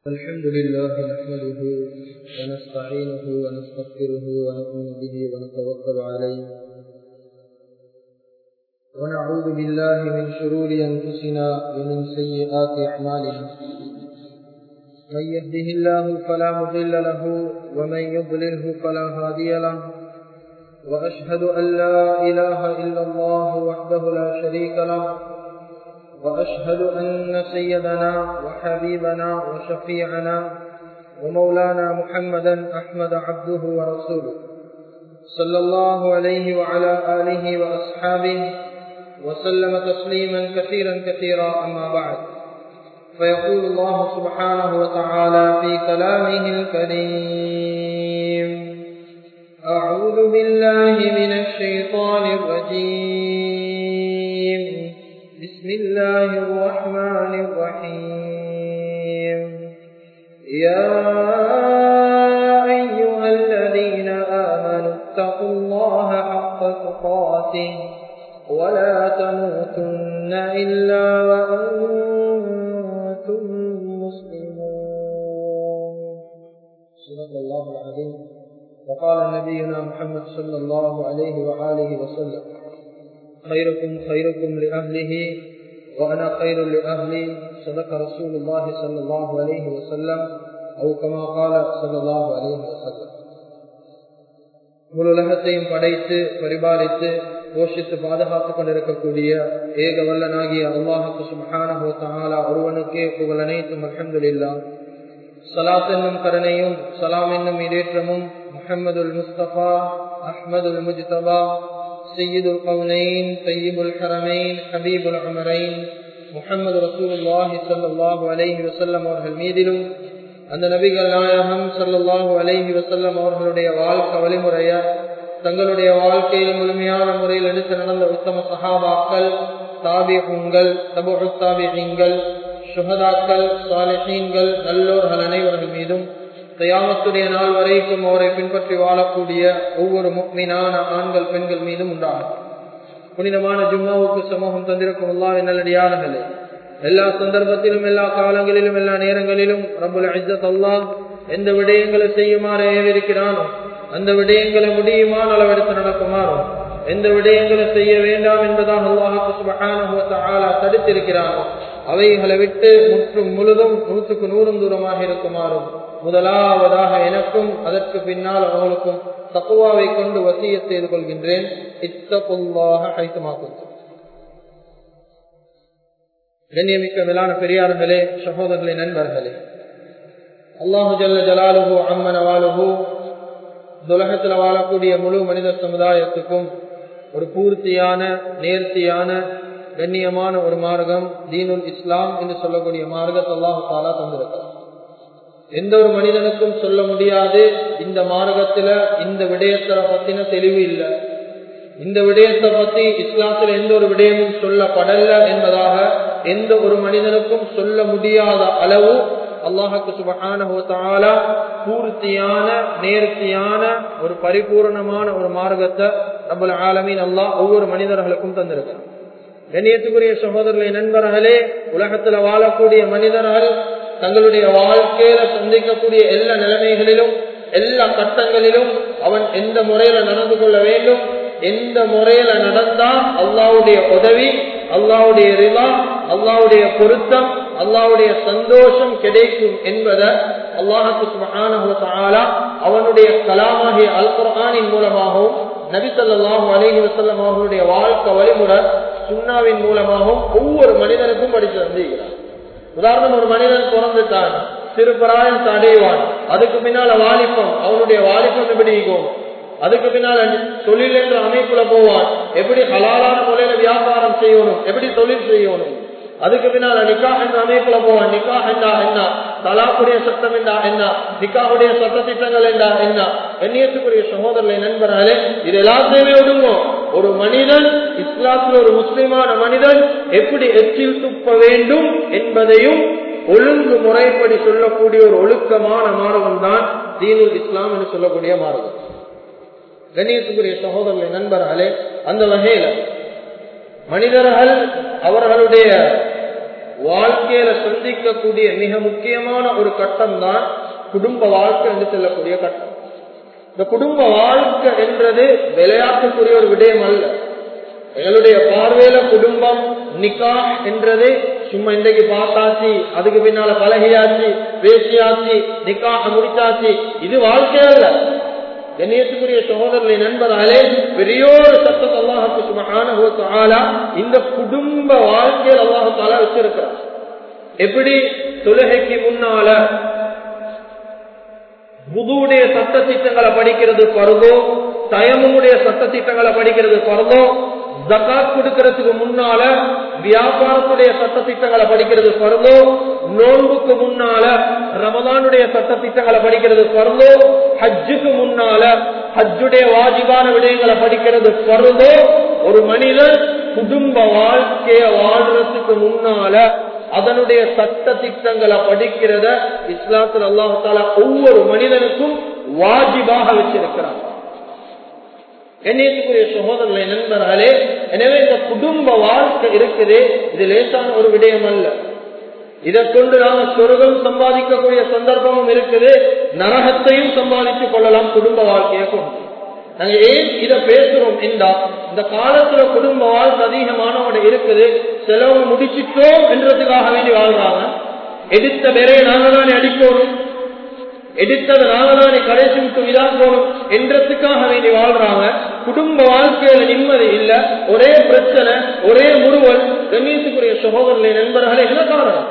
الحمد لله نحمده ونستعينه ونستغفره ونؤمن به ونتوكل عليه ونعوذ بالله من شرور أنفسنا ومن سيئات أعمالنا من يهده الله فلا مضل له ومن يضلله فلا هادي له وأشهد أن لا إله إلا الله وحده لا شريك له وأشهد أن سيدنا وحبيبنا وشفيعنا ومولانا محمدا أحمد عبده ورسوله صلى الله عليه وعلى آله وأصحابه وسلم تسليما كثيرا كثيرا أما بعد فيقول الله سبحانه وتعالى في كلامه الكريم أعوذ بالله من الشيطان الرجيم بسم الله الرحمن الرحيم يا أيها الذين آمنوا اتقوا الله حق تقاته ولا تموتن إلا وأنتم مسلمون صدق الله العظيم وقال نبينا محمد صلى الله عليه وآله وسلم خيركم خيركم لأهله وأنا خير لأهلي صدق رسول الله صلى الله عليه وسلم أو كما قال صلى الله عليه وسلم முழு உலகத்தையும் படைத்து பரிபாலித்து போஷித்து பாதுகாத்துக் கொண்டிருக்கக்கூடிய ஏக வல்லனாகிய அல்லாஹுக்கு சுமகானா ஒருவனுக்கே புகழ் அனைத்தும் அஹமதுல்லா சலாத் என்னும் கருணையும் சலாம் என்னும் இடேற்றமும் முஹம்மதுல் முஸ்தபா அஹ்மதுல் முஜ்தபா سيد القولين طيب الحرمين حبيب العمرين முகமது ரசூலுல்லாஹி சல்லாஹூ அலைஹி வசல்லம் அவர்கள் மீதிலும் அந்த நபிகள் நாயகம் சல்லாஹூ அலைஹி வசல்லம் அவர்களுடைய வாழ்க்கை வழிமுறைய தங்களுடைய வாழ்க்கையில் முழுமையான முறையில் எடுத்து நடந்த உத்தம சஹாபாக்கள் தாபிகள் தபு தாபிகள் சுகதாக்கள் சாலிஹீன்கள் நல்லோர்கள் அனைவர்கள் மீதும் தயாமத்துடைய நாள் வரைக்கும் அவரை பின்பற்றி வாழக்கூடிய ஒவ்வொரு முக்மீனான ஆண்கள் பெண்கள் மீதும் உண்டாகும் புனிதமான ஜும்மாவுக்கு சமூகம் தந்திருக்கும் எல்லா நல்லடியார்களே எல்லா சந்தர்ப்பத்திலும் எல்லா காலங்களிலும் எல்லா நேரங்களிலும் ரபுல் ஐஜத் அல்லா எந்த விடயங்களை செய்யுமாறு ஏவிருக்கிறானோ அந்த விடயங்களை முடியுமான அளவெடுத்து நடக்குமாறும் எந்த விடயங்களை செய்ய வேண்டாம் என்பதாக அல்லாஹுக்கு சுபகான தடுத்திருக்கிறானோ அவைகளை விட்டு முற்றும் முழுதும் நூற்றுக்கு நூறும் தூரமாக இருக்குமாறும் முதலாவதாக எனக்கும் அதற்கு பின்னால் அவர்களுக்கும் தக்குவாவை கொண்டு வசிய செய்து கொள்கின்றேன் இத்தகுல்லாக அழைத்துமாக்கும் கண்ணியமிக்க மேலான பெரியார்களே சகோதரர்களே நண்பர்களே அல்லாஹு ஜல்ல ஜலாலுஹு அம்மன வாலுஹு துலகத்தில் வாழக்கூடிய முழு மனித சமுதாயத்துக்கும் ஒரு பூர்த்தியான நேர்த்தியான கண்ணியமான ஒரு மார்க்கம் தீனுல் இஸ்லாம் என்று சொல்லக்கூடிய மார்க்கத்தை அல்லாஹு தாலா தந்திருக்கிறார் எந்த ஒரு மனிதனுக்கும் சொல்ல முடியாது இந்த மார்க்கத்துல இந்த விடயத்தை பத்தின தெளிவு இல்லை இந்த விடயத்தை பத்தி இஸ்லாத்துல எந்த ஒரு விடயமும் சொல்லப்படல என்பதாக எந்த ஒரு மனிதனுக்கும் சொல்ல முடியாத அளவு அல்லாஹுக்கு சுபகான பூர்த்தியான நேர்த்தியான ஒரு பரிபூர்ணமான ஒரு மார்க்கத்தை நம்மள ஆலமீன் அல்லாஹ் ஒவ்வொரு மனிதர்களுக்கும் தந்திருக்கிறான் கண்ணியத்துக்குரிய சகோதரர்களை நண்பர்களே உலகத்துல வாழக்கூடிய மனிதர்கள் தங்களுடைய வாழ்க்கையில சந்திக்கக்கூடிய எல்லா நிலைமைகளிலும் எல்லா கட்டங்களிலும் அவன் எந்த முறையில நடந்து கொள்ள வேண்டும் எந்த முறையில நடந்தா அல்லாவுடைய உதவி அல்லாவுடைய ரிவா அல்லாவுடைய பொருத்தம் அல்லாவுடைய சந்தோஷம் கிடைக்கும் என்பதை அல்லாஹு அவனுடைய கலாமாகிய அல் குரானின் மூலமாகவும் நபிசல்லாஹு அலஹி வசல்லம் அவர்களுடைய வாழ்க்கை வழிமுறை சுண்ணாவின் மூலமாகவும் ஒவ்வொரு மனிதனுக்கும் படித்து தந்திருக்கிறார் உதாரணம் ஒரு மனிதன் பிறந்துட்டான் சிறு பிராயம் அடைவான் அதுக்கு பின்னால வாலிப்பம் அவனுடைய வாலிப்பம் எப்படி இருக்கும் அதுக்கு பின்னால தொழில் என்ற அமைப்புல போவான் எப்படி ஹலாலான முறையில வியாபாரம் செய்யணும் எப்படி தொழில் செய்யணும் அதுக்கு பின்னால நிக்கா என்ற அமைப்புல போவான் நிக்கா என்றா என்ன தலாக்குடைய சட்டம் என்றா என்ன நிக்காவுடைய சட்ட திட்டங்கள் என்றா என்ன எண்ணியத்துக்குரிய சகோதரர்களை நண்பர்களே இது எல்லாத்தையுமே ஒடுங்கும் ஒரு மனிதன் இஸ்லாத்தில் ஒரு முஸ்லிமான மனிதன் எப்படி எச்சில் துப்ப வேண்டும் என்பதையும் ஒழுங்கு முறைப்படி சொல்லக்கூடிய ஒரு ஒழுக்கமான மார்க்கம் தான் தீனுல் இஸ்லாம் என்று சொல்லக்கூடிய மார்க்கம் கண்ணியத்துக்குரிய சகோதரர்களை நண்பர்களே அந்த வகையில மனிதர்கள் அவர்களுடைய வாழ்க்கையில சந்திக்கக்கூடிய மிக முக்கியமான ஒரு கட்டம் தான் குடும்ப வாழ்க்கை என்று சொல்லக்கூடிய கட்டம் இந்த குடும்ப வாழ்க்கை என்றது விளையாட்டுக்குரிய ஒரு விடயம் அல்ல எங்களுடைய பார்வையில குடும்பம் நிக்கா என்றது சும்மா இன்றைக்கு பார்த்தாச்சு அதுக்கு பின்னால பழகியாச்சு பேசியாச்சு நிக்காக முடிச்சாச்சு இது வாழ்க்கை அல்ல கண்ணியத்துக்குரிய சகோதரர்களை நண்பராலே பெரியோரு சத்தத்தை அல்லாஹுக்கு சுமகான இந்த குடும்ப வாழ்க்கையில் அல்லாஹு தாலா வச்சிருக்கிறார் எப்படி தொழுகைக்கு முன்னால புதுவுடைய சட்ட திட்டங்களை படிக்கிறது பருதோ தயமுடைய சட்ட திட்டங்களை படிக்கிறது பருதோ ஜக்காத் கொடுக்கறதுக்கு முன்னால வியாபாரத்துடைய சட்ட திட்டங்களை படிக்கிறது பருதோ நோன்புக்கு முன்னால ரமதானுடைய சட்ட திட்டங்களை படிக்கிறது பருதோ ஹஜ்ஜுக்கு முன்னால ஹஜ்ஜுடைய வாஜிபான விடயங்களை படிக்கிறது பருதோ ஒரு மனிதன் குடும்ப வாழ்க்கைய வாழ்றதுக்கு முன்னால அதனுடைய சட்ட திட்டங்களை படிக்கிறத இஸ்லாத்தில் அல்லாஹால ஒவ்வொரு மனிதனுக்கும் வாஜிபாக வச்சிருக்கிறார் எண்ணியத்துக்குரிய சகோதரர்களை நண்பர்களே எனவே இந்த குடும்ப வாழ்க்கை இருக்குது இது லேசான ஒரு விடயம் அல்ல இதை கொண்டு நாம சொர்க்கம் சம்பாதிக்கக்கூடிய சந்தர்ப்பமும் இருக்குது நரகத்தையும் சம்பாதித்துக் கொள்ளலாம் குடும்ப வாழ்க்கையை கொண்டு நாங்க ஏன் இத பேசுறோம் என்றா இந்த காலத்துல குடும்ப வாழ்க்கை அதிகமானவங்க இருக்குது செலவு முடிச்சிட்டோம் என்றதுக்காக வேண்டி வாழ்றாங்க எடுத்த வேறையை நாங்க தானே அடிக்கணும் எடுத்ததை நாங்க தானே கடைசி விட்டு இதாக்கணும் என்றதுக்காக வேண்டி வாழ்றாங்க குடும்ப வாழ்க்கையில நிம்மதி இல்ல ஒரே பிரச்சனை ஒரே முருவல் கண்ணியத்துக்குரிய சகோதரர்களை நண்பர்களே என்ன காரணம்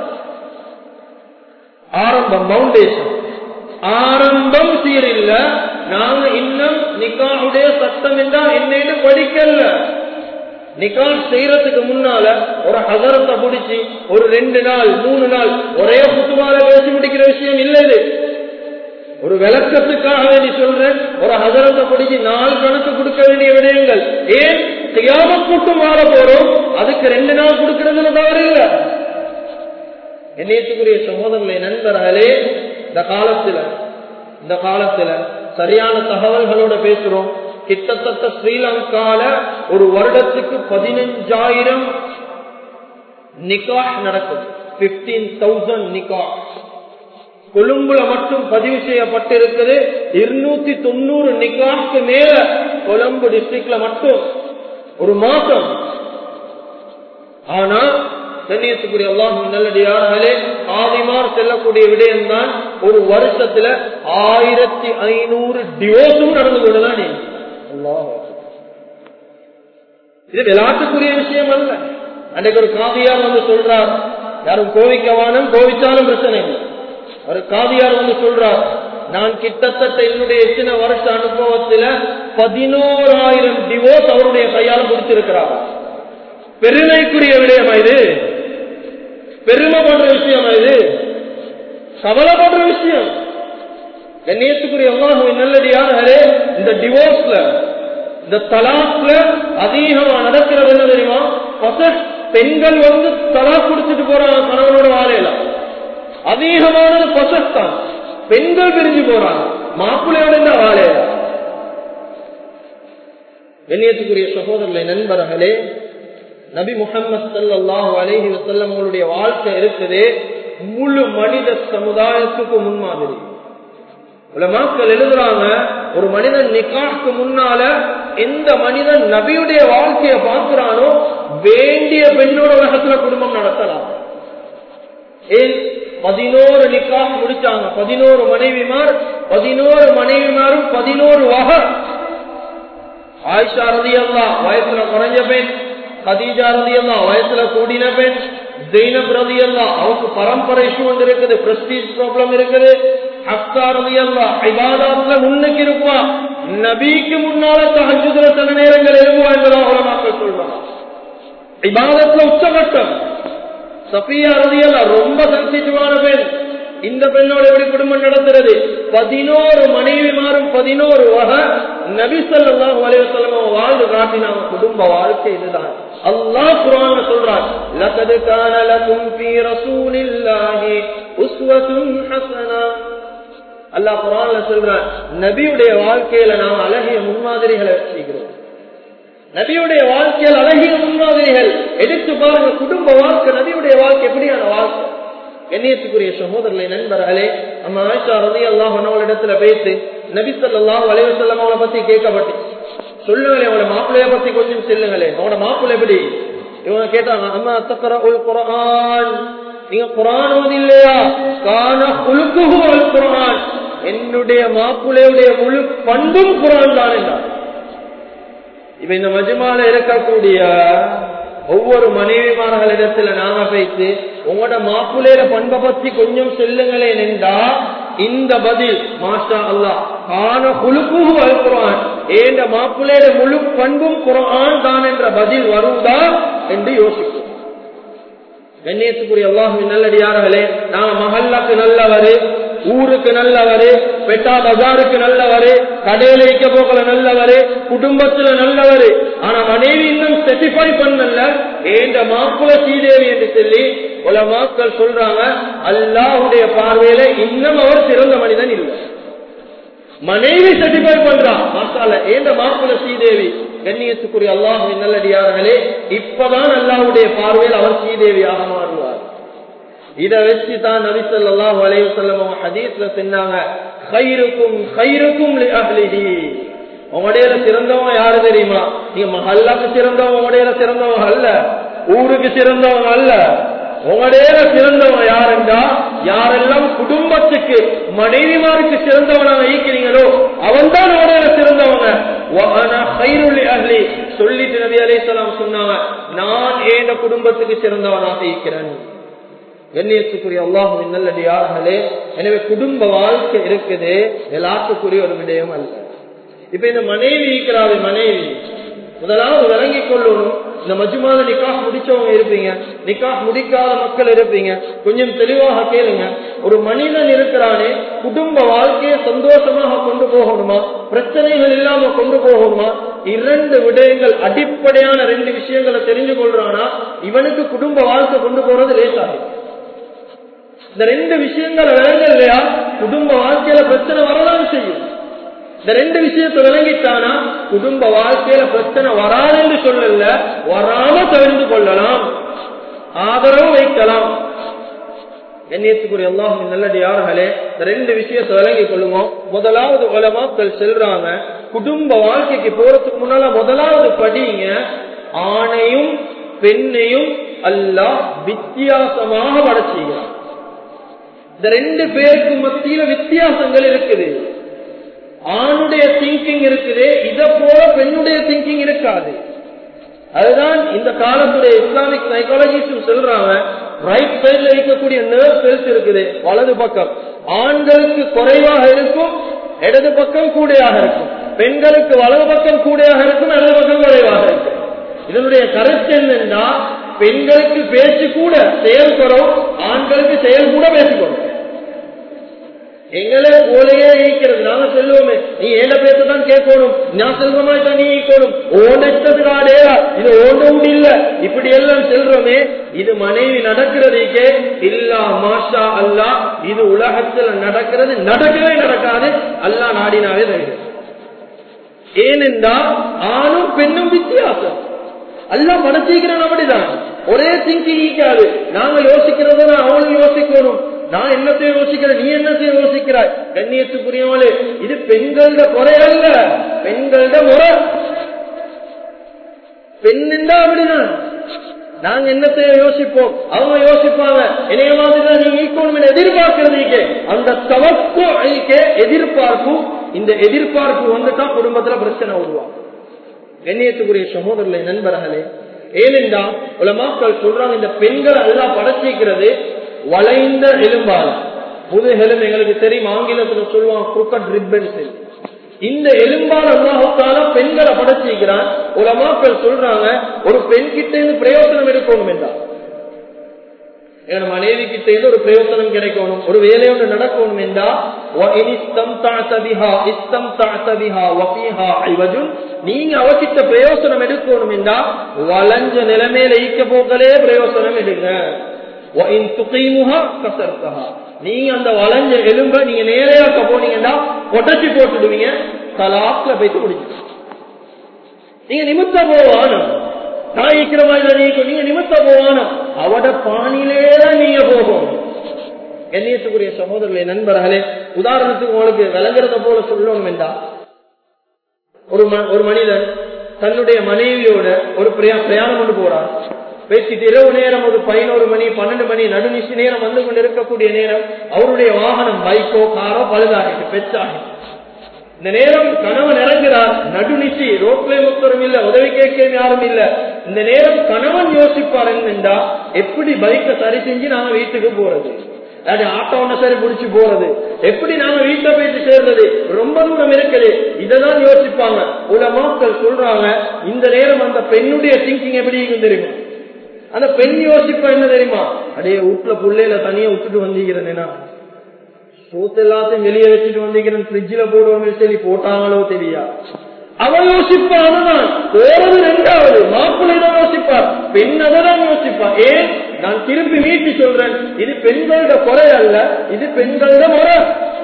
ஆரம்பம் பவுண்டேஷன் ஆரம்பம் சீரில்ல நாங்க இன்னும் நிக்காவுடைய சட்டம் என்றால் என்னன்னு படிக்கல நிக்கால் செய்யறதுக்கு முன்னால ஒரு ஹசரத்தை பிடிச்சி ஒரு ரெண்டு நாள் மூணு நாள் ஒரே புத்துவால பேசி முடிக்கிற விஷயம் இல்லை இது ஒரு விளக்கத்துக்காக வேண்டி சொல்றேன் ஒரு ஹசரத்தை பிடிச்சி நாள் கணக்கு கொடுக்க வேண்டிய விடயங்கள் ஏன் செய்யாம கூட்டு மாற போறோம் அதுக்கு ரெண்டு நாள் கொடுக்கறதுல தவறு இல்லை என்னையத்துக்குரிய சகோதரர்களை நண்பர்களே இந்த காலத்துல இந்த காலத்துல சரியான தகவல்களோட பேசுறோம் கிட்டத்தட்ட ஸ்ரீலங்கால ஒரு வருடத்துக்கு பதினஞ்சாயிரம் நிகாஹ் நடக்குது பிப்டீன் தௌசண்ட் நிகாஹ் கொழும்புல மட்டும் பதிவு செய்யப்பட்டிருக்குது இருநூத்தி தொண்ணூறு நிகாஹ்க்கு மேல கொழும்பு டிஸ்ட்ரிக்ட்ல மட்டும் ஒரு மாசம் ஆனா கண்ணியத்துக்குரிய அல்லாஹும் நல்லடியார்களே ஆதிமார் செல்லக்கூடிய விடயம் தான் ஒரு வருஷத்துல ஆயிரத்தி ஐநூறு டிவோர்ஸும் நடந்து கொண்டுதான் இது விளையாட்டுக்குரிய விஷயம் அல்ல அன்றைக்கு ஒரு காதியார் வந்து சொல்றார் யாரும் கோவிக்கவானும் கோவிச்சாலும் பிரச்சனை இல்லை ஒரு காதியார் வந்து சொல்றார் நான் கிட்டத்தட்ட என்னுடைய எத்தனை வருஷ அனுபவத்துல பதினோராயிரம் டிவோர்ஸ் அவருடைய கையால் கொடுத்திருக்கிறார் பெருமைக்குரிய விடயமா இது பெருமைப்படுற விஷயமா இது கவலைப்படுற விஷயம் கண்ணியத்துக்குரிய அல்லாஹுவின் நல்லடியார்களே இந்த டிவோர்ஸ்ல இந்த தலாக்ல அதிகமா நடக்கிறது என்ன தெரியுமா பச பெண்கள் வந்து தலா குடிச்சிட்டு போறாங்க கணவனோட வாழையலாம் அதிகமானது பசத்தான் பெண்கள் பிரிஞ்சு போறாங்க மாப்பிள்ளையோட தான் வாழையலாம் கண்ணியத்துக்குரிய சகோதரர்களை நண்பர்களே நபி முகமது சல்லாஹு அலஹி வசல்லம் அவங்களுடைய வாழ்க்கை இருக்குது முழு மனித சமுதாயத்துக்கு முன்மாதிரி உலமாக்கள் எழுதுறாங்க ஒரு மனிதன் நிக்காக்கு முன்னால எந்த மனிதன் நபியுடைய வாழ்க்கையை பார்க்கிறானோ வேண்டிய பெண்ணோட உலகத்துல குடும்பம் நடத்தலாம் ஏன் பதினோரு நிக்கா முடிச்சாங்க பதினோரு மனைவிமார் பதினோரு மனைவிமாரும் பதினோரு வகை ஆயிஷா ரதி அல்லா வயசுல குறைஞ்ச பெண் கதீஜா ரதி அல்லா வயசுல கூடின பெண் ஜெயினப் ரதி அல்லா அவருக்கு பரம்பரை இஷ்யூ ஒன்று இருக்குது பிரஸ்டீஜ் ப்ராப்ளம் இருக்குது ஹப்தா ரதி அல்லா இபாதாத்துல முன்னுக்கு இருப்பா நபிக்கு முன்னால தஹஜுதுல சில நேரங்கள் எழுவா என்பதாக உலமாக்கள் சொல்றாங்க இபாதத்துல உச்சகட்டம் சஃபியா ரதி அல்லா ரொம்ப சென்சிட்டிவான பெண் இந்த பெண்ணோட எப்படி குடும்பம் நடத்துறது பதினோரு மனைவி மாறும் பதினோரு வகை நபிசல்லாம் வலைவசல்லம் வாழ்ந்து காட்டினாங்க குடும்ப வாழ்க்கை இதுதான் அல்லாஹ் குரான் சொல்றார் லகது கான லகும் ஃபீ ரசூலில்லாஹி உஸ்வத்துன் ஹஸனா அல்லாஹ் குரான்ல சொல்றான் நபியுடைய வாழ்க்கையில நாம் அழகிய முன்மாதிரிகளை வச்சுக்கிறோம் நபியுடைய வாழ்க்கையில் அழகிய முன்மாதிரிகள் எடுத்து பாருங்க குடும்ப வாழ்க்கை நபியுடைய வாழ்க்கை எப்படியான வாழ்க்கை கண்ணியத்துக்குரிய சகோதரர்களை நண்பர்களே நம்ம ஆயிஷா ரதி அல்லாஹ் இடத்துல பேசி நபி சொல்லாஹ் வலைவசல்லம் அவளை பத்தி கேட்கப்பட்டு சொல்லுங்களேன் அவளை மாப்பிள்ளைய பத்தி கொஞ்சம் சொல்லுங்களேன் அவனோட மாப்பிள்ளை எப்படி இவங்க கேட்டாங்க அம்மா தக்கர உல் குரான் நீங்க குரான் ஓதி இல்லையா காண உழுக்குகு அல் குரான் என்னுடைய மாப்பிள்ளையுடைய முழு பண்பும் குரான் தான் என்றார் இப்ப இந்த மஜுமால இருக்கக்கூடிய ஒவ்வொரு மனைவிமார்களிடத்துல நாம பேசி உங்களோட மாப்பிள்ளையில பண்பை பத்தி கொஞ்சம் செல்லுங்களேன் என்றா இந்த பதில் மாஷா அல்லா காண குழுக்கு அல்குரான் ஏண்ட மாப்பிள்ளையில முழு பண்பும் குரான் தான் என்ற பதில் வருவதா என்று யோசிக்கும் கண்ணியத்துக்குரிய அல்லாஹுவின் நல்லடியார்களே நாம மஹல்லாக்கு நல்லவரு ஊருக்கு நல்லவரு பெட்டா பஜாருக்கு நல்லவரு கடையில வைக்க போக்கல நல்லவரு குடும்பத்துல நல்லவரு ஆனா மனைவி இன்னும் ஸ்பெசிஃபை பண்ணல ஏண்ட மாப்பிள ஸ்ரீதேவி என்று சொல்லி பல மாக்கள் சொல்றாங்க அல்லாஹுடைய பார்வையில இன்னும் அவர் சிறந்த மனிதன் இல்லை மனைவி சர்டிஃபை பண்றான் மாசால ஏண்ட மாப்பிள ஸ்ரீதேவி கண்ணியத்துக்குரிய அல்லாஹுவின் நல்லடியார்களே இப்பதான் அல்லாஹுடைய பார்வையில் அவர் ஸ்ரீதேவியாக மாறுவார் இதை வச்சு தான் நபி சொல்லாஹ் வலைவு செல்லம் ஹதீஸ்ல சொன்னாங்க கயிறுக்கும் கயிறுக்கும் உங்களுடைய சிறந்தவங்க யாரு தெரியுமா நீங்க மஹல்லாக்கு சிறந்தவங்க உங்களுடைய சிறந்தவங்க அல்ல ஊருக்கு சிறந்தவங்க அல்ல உங்களுடைய சிறந்தவங்க யாருண்டா யாரெல்லாம் குடும்பத்துக்கு மனைவிமாருக்கு சிறந்தவனாக ஈக்கிறீங்களோ அவன் தான் உங்களுடைய சிறந்தவங்க சொல்லிட்டு நபி அலைசலாம் சொன்னாங்க நான் ஏண்ட குடும்பத்துக்கு சிறந்தவனாக ஈக்கிறேன் கண்ணியத்துக்குரிய அல்லாஹுவின் நல்லடியார்களே எனவே குடும்ப வாழ்க்கை இருக்குது எல்லாத்துக்குரிய ஒரு விடயம் அல்ல இப்ப இந்த மனைவி இருக்கிறாரு மனைவி முதலாவது விளங்கிக் கொள்ளணும் இந்த மஜுமாத நிக்காஹ் முடிச்சவங்க இருப்பீங்க நிக்காஹ் முடிக்காத மக்கள் இருப்பீங்க கொஞ்சம் தெளிவாக கேளுங்க ஒரு மனிதன் இருக்கிறானே குடும்ப வாழ்க்கையை சந்தோஷமாக கொண்டு போகணுமா பிரச்சனைகள் இல்லாம கொண்டு போகணுமா இரண்டு விடயங்கள் அடிப்படையான ரெண்டு விஷயங்களை தெரிஞ்சு கொள்றானா இவனுக்கு குடும்ப வாழ்க்கை கொண்டு போறது லேசாகும் இந்த ரெண்டு விஷயங்களை விளங்க இல்லையா குடும்ப வாழ்க்கையில பிரச்சனை வரதான் செய்யும் இந்த ரெண்டு விஷயத்தை விளங்கிட்டானா குடும்ப வாழ்க்கையில பிரச்சனை வராதுன்னு சொல்லல வராம தெரிந்து கொள்ளலாம் ஆதரவு வைக்கலாம் எண்ணியத்துக்குரிய எல்லாம் நல்லடியார்களே இந்த ரெண்டு விஷயத்தை விளங்கி கொள்ளுவோம் முதலாவது உலமாக்கள் செல்றாங்க குடும்ப வாழ்க்கைக்கு போறதுக்கு முன்னால முதலாவது படிங்க ஆணையும் பெண்ணையும் அல்லாஹ் வித்தியாசமாக படைச்சீங்க இந்த ரெண்டு பேருக்கு மத்தியில வித்தியாசங்கள் இருக்குது ஆணுடைய திங்கிங் இருக்குது இத போல பெண்ணுடைய திங்கிங் இருக்காது அதுதான் இந்த காலத்துடைய இஸ்லாமிக் சைக்காலஜிஸ்ட் சொல்றாங்க ரைட் சைட்ல இருக்கக்கூடிய நர்வ் செல்ஸ் இருக்குது வலது பக்கம் ஆண்களுக்கு குறைவாக இருக்கும் இடது பக்கம் கூடையாக இருக்கும் பெண்களுக்கு வலது பக்கம் கூடையாக இருக்கும் இடது பக்கம் குறைவாக இருக்கும் இதனுடைய கருத்து என்னன்னா பெண்களுக்கு பேச்சு கூட செயல் குறவு ஆண்களுக்கு செயல் கூட பேசிக்கணும் எங்களே போலையே ஈக்கிறது நாங்க செல்வோமே நீ ஏழ பேசதான் கேட்கணும் நான் செல்ற மாதிரி தான் நீ ஈக்கணும் ஓண்டதுக்காடே இது ஓண்ட இல்ல இப்படி எல்லாம் செல்றோமே இது மனைவி நடக்கிறதுக்கே இல்லா மாஷா அல்லா இது உலகத்துல நடக்கிறது நடக்கவே நடக்காது அல்லா நாடினாவே தவிர ஏனென்றா ஆணும் பெண்ணும் வித்தியாசம் எல்லாம் படைச்சிக்கிறேன் அப்படிதான் ஒரே திங்கிங் ஈக்காது நாங்க யோசிக்கிறத அவனும் யோசிக்கணும் நான் என்னத்தை யோசிக்கிறேன் நீ என்னத்தை யோசிக்கிறாய் கண்ணியத்துக்குரியவளே இது பெண்களோட குறையல்ல பெண்களோட முறை பெண்ணுண்டா அப்படிதான் நாங்க என்னத்தை யோசிப்போம் அவங்க யோசிப்பாங்க இணைய மாதிரிதான் நீங்க ஈக்கணும் எதிர்பார்க்கறதுக்கே அந்த தவக்கு எதிர்பார்ப்பு இந்த எதிர்பார்ப்பு வந்துட்டா குடும்பத்துல பிரச்சனை உருவாகும் கண்ணியத்துக்குரிய சகோதரர்களே நண்பர்களே ஏனென்றா உலமாக்கள் சொல்றாங்க இந்த பெண்கள் எல்லாம் படைச்சிக்கிறது வளைந்த எலும்பால் முதுகெலும் எங்களுக்கு தெரியும் ஆங்கிலத்துல சொல்லுவாங்க குறுக்கட் ரிப்பன் இந்த எலும்பால் அல்லாஹால பெண்களை படைச்சிக்கிறான் உலமாக்கள் சொல்றாங்க ஒரு பெண் கிட்ட இருந்து பிரயோசனம் எடுக்கணும் என்றார் என் மனைவி கிட்ட இருந்து ஒரு பிரயோசனம் கிடைக்கணும் ஒரு வேலை ஒன்று நடக்கணும் என்றா நீங்க அவகிட்ட பிரயோசனம் எடுக்கணும் என்றா வளைஞ்ச நிலைமையில ஈக்க போக்களே பிரயோசனம் எடுங்க நீங்க அந்த வளைஞ்ச எலும்ப நீங்க நேரையாக்க போனீங்கன்னா உடச்சி போட்டுடுவீங்க தலாப்ல போயிட்டு முடிச்சு நீங்க நிமித்த போவானம் நான் இருக்கிற மாதிரி நீங்க நீங்க நிமித்த போவானம் அவட பாணியிலேதான் நீங்க போகும் கண்ணியத்துக்குரிய சகோதரர்களே நண்பர்களே உதாரணத்துக்கு உங்களுக்கு விளங்குறத போல சொல்லணும் என்றா ஒரு ஒரு மனிதன் தன்னுடைய மனைவியோட ஒரு பிரயாணம் கொண்டு போறான் பேசிட்டு இரவு நேரம் ஒரு பதினோரு மணி பன்னெண்டு மணி நடுநிசி நேரம் வந்து கொண்டு இருக்கக்கூடிய நேரம் அவருடைய வாகனம் பைக்கோ காரோ பழுதாகிட்டு பெச்சாகிட்டு இந்த நேரம் கணவன் இறங்குறார் நடுநிசி ரோட்ல முத்தரும் இல்ல உதவி கேட்க யாரும் இல்ல இந்த நேரம் கணவன் யோசிப்பார் என்னண்டா எப்படி பைக்கை சரி செஞ்சு நாம வீட்டுக்கு போறது அது ஆட்டோ ஒண்ணு சரி முடிச்சு போறது எப்படி நாம வீட்டை போயிட்டு சேர்றது ரொம்ப தூரம் இருக்குது இததான் யோசிப்பாங்க உலமாக்கள் சொல்றாங்க இந்த நேரம் அந்த பெண்ணுடைய திங்கிங் எப்படி இருக்கும் தெரியுமா அந்த பெண் யோசிப்பா என்ன தெரியுமா அடைய வீட்டுல புள்ளையில தனியா விட்டுட்டு வந்தீங்கிறேன்னா சோத்து எல்லாத்தையும் வெளியே வச்சுட்டு வந்தீங்கிறேன் பிரிட்ஜில் போடுவோம் சரி போட்டாங்களோ தெரியா அவன் யோசிப்பா அதுதான் போறது ரெண்டாவது மாப்பிள்ளை தான் யோசிப்பார் பெண் தான் யோசிப்பா ஏன் நான் திருப்பி மீட்டி சொல்றேன் இது பெண்களோட குறை அல்ல இது பெண்களோட முறை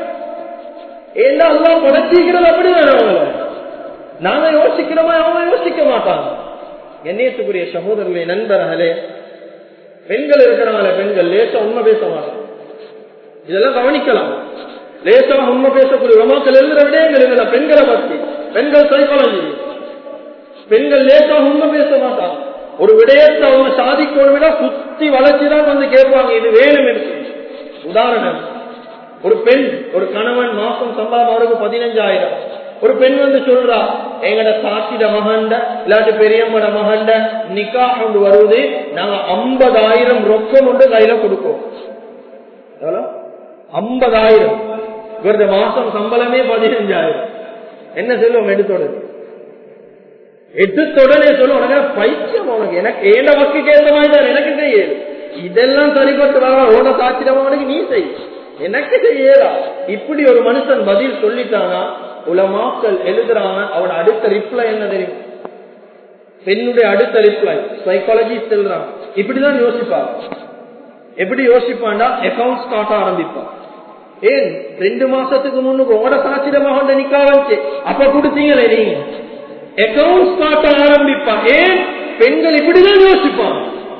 ஏன்னா எல்லாம் படைச்சிக்கிறது அப்படிதான் அவங்கள நாங்க யோசிக்கிறோமா அவங்க யோசிக்க மாட்டாங்க கண்ணியத்துக்குரிய சகோதரர்களே நண்பர்களே பெண்கள் இருக்கிறாங்களே பெண்கள் லேசா உண்மை பேச மாட்டாங்க இதெல்லாம் கவனிக்கலாம் லேசா உண்மை பேசக்கூடிய உமாக்கள் எழுதுற விடயங்கள் இல்ல பெண்களை பத்தி பெண்கள் சைக்காலஜி பெண்கள் லேசா உண்மை பேச மாட்டாங்க ஒரு விடயத்தை அவங்க சாதிக்கணும் விட சுத்தி வளர்ச்சிதான் வந்து கேட்பாங்க இது வேணும் என்று உதாரணம் ஒரு பெண் ஒரு கணவன் மாசம் சம்பளம் அவருக்கு பதினஞ்சாயிரம் ஒரு பெண் வந்து சொல்றா எங்கட சாட்சிட மகண்ட இல்லாட்டி பெரியம்மட மகண்ட நிக்கா கொண்டு வருவது நாங்க ஐம்பதாயிரம் ரொக்கம் கொண்டு கையில கொடுப்போம் எவ்வளவு ஐம்பதாயிரம் இவரது மாசம் சம்பளமே பதினஞ்சாயிரம் என்ன செல்வம் எடுத்தோடு எடுத்தோடனே சொல்ல உனக்கு பைத்தியம் உனக்கு எனக்கு ஏண்ட வக்குக்கு ஏற்ற மாதிரி தான் எனக்கு செய்யுது இதெல்லாம் சரிபட்டு வர ஓட சாட்சிடமா உனக்கு நீ செய் எனக்கு செய்யலா இப்படி ஒரு மனுஷன் பதில் சொல்லிட்டானா உலமாக்கள் எழுதுறாங்க அவன் அடுத்த ரிப்ளை என்ன தெரியும் பெண்ணுடைய அடுத்த ரிப்ளை சைக்காலஜி செல்றான் இப்படிதான் யோசிப்பாங்க எப்படி யோசிப்பான்டா அக்கௌண்ட்ஸ் காட்ட ஆரம்பிப்பான் ஏன் ரெண்டு மாசத்துக்கு முன்னுக்கு ஓட சாட்சிடமாக கொண்டு நிக்கா வச்சு அப்ப கொடுத்தீங்களே நீங்க அக்கௌண்ட்ஸ் காட்ட ஆரம்பிப்பான் ஏன் பெண்கள் இப்படிதான் யோசிப்பான்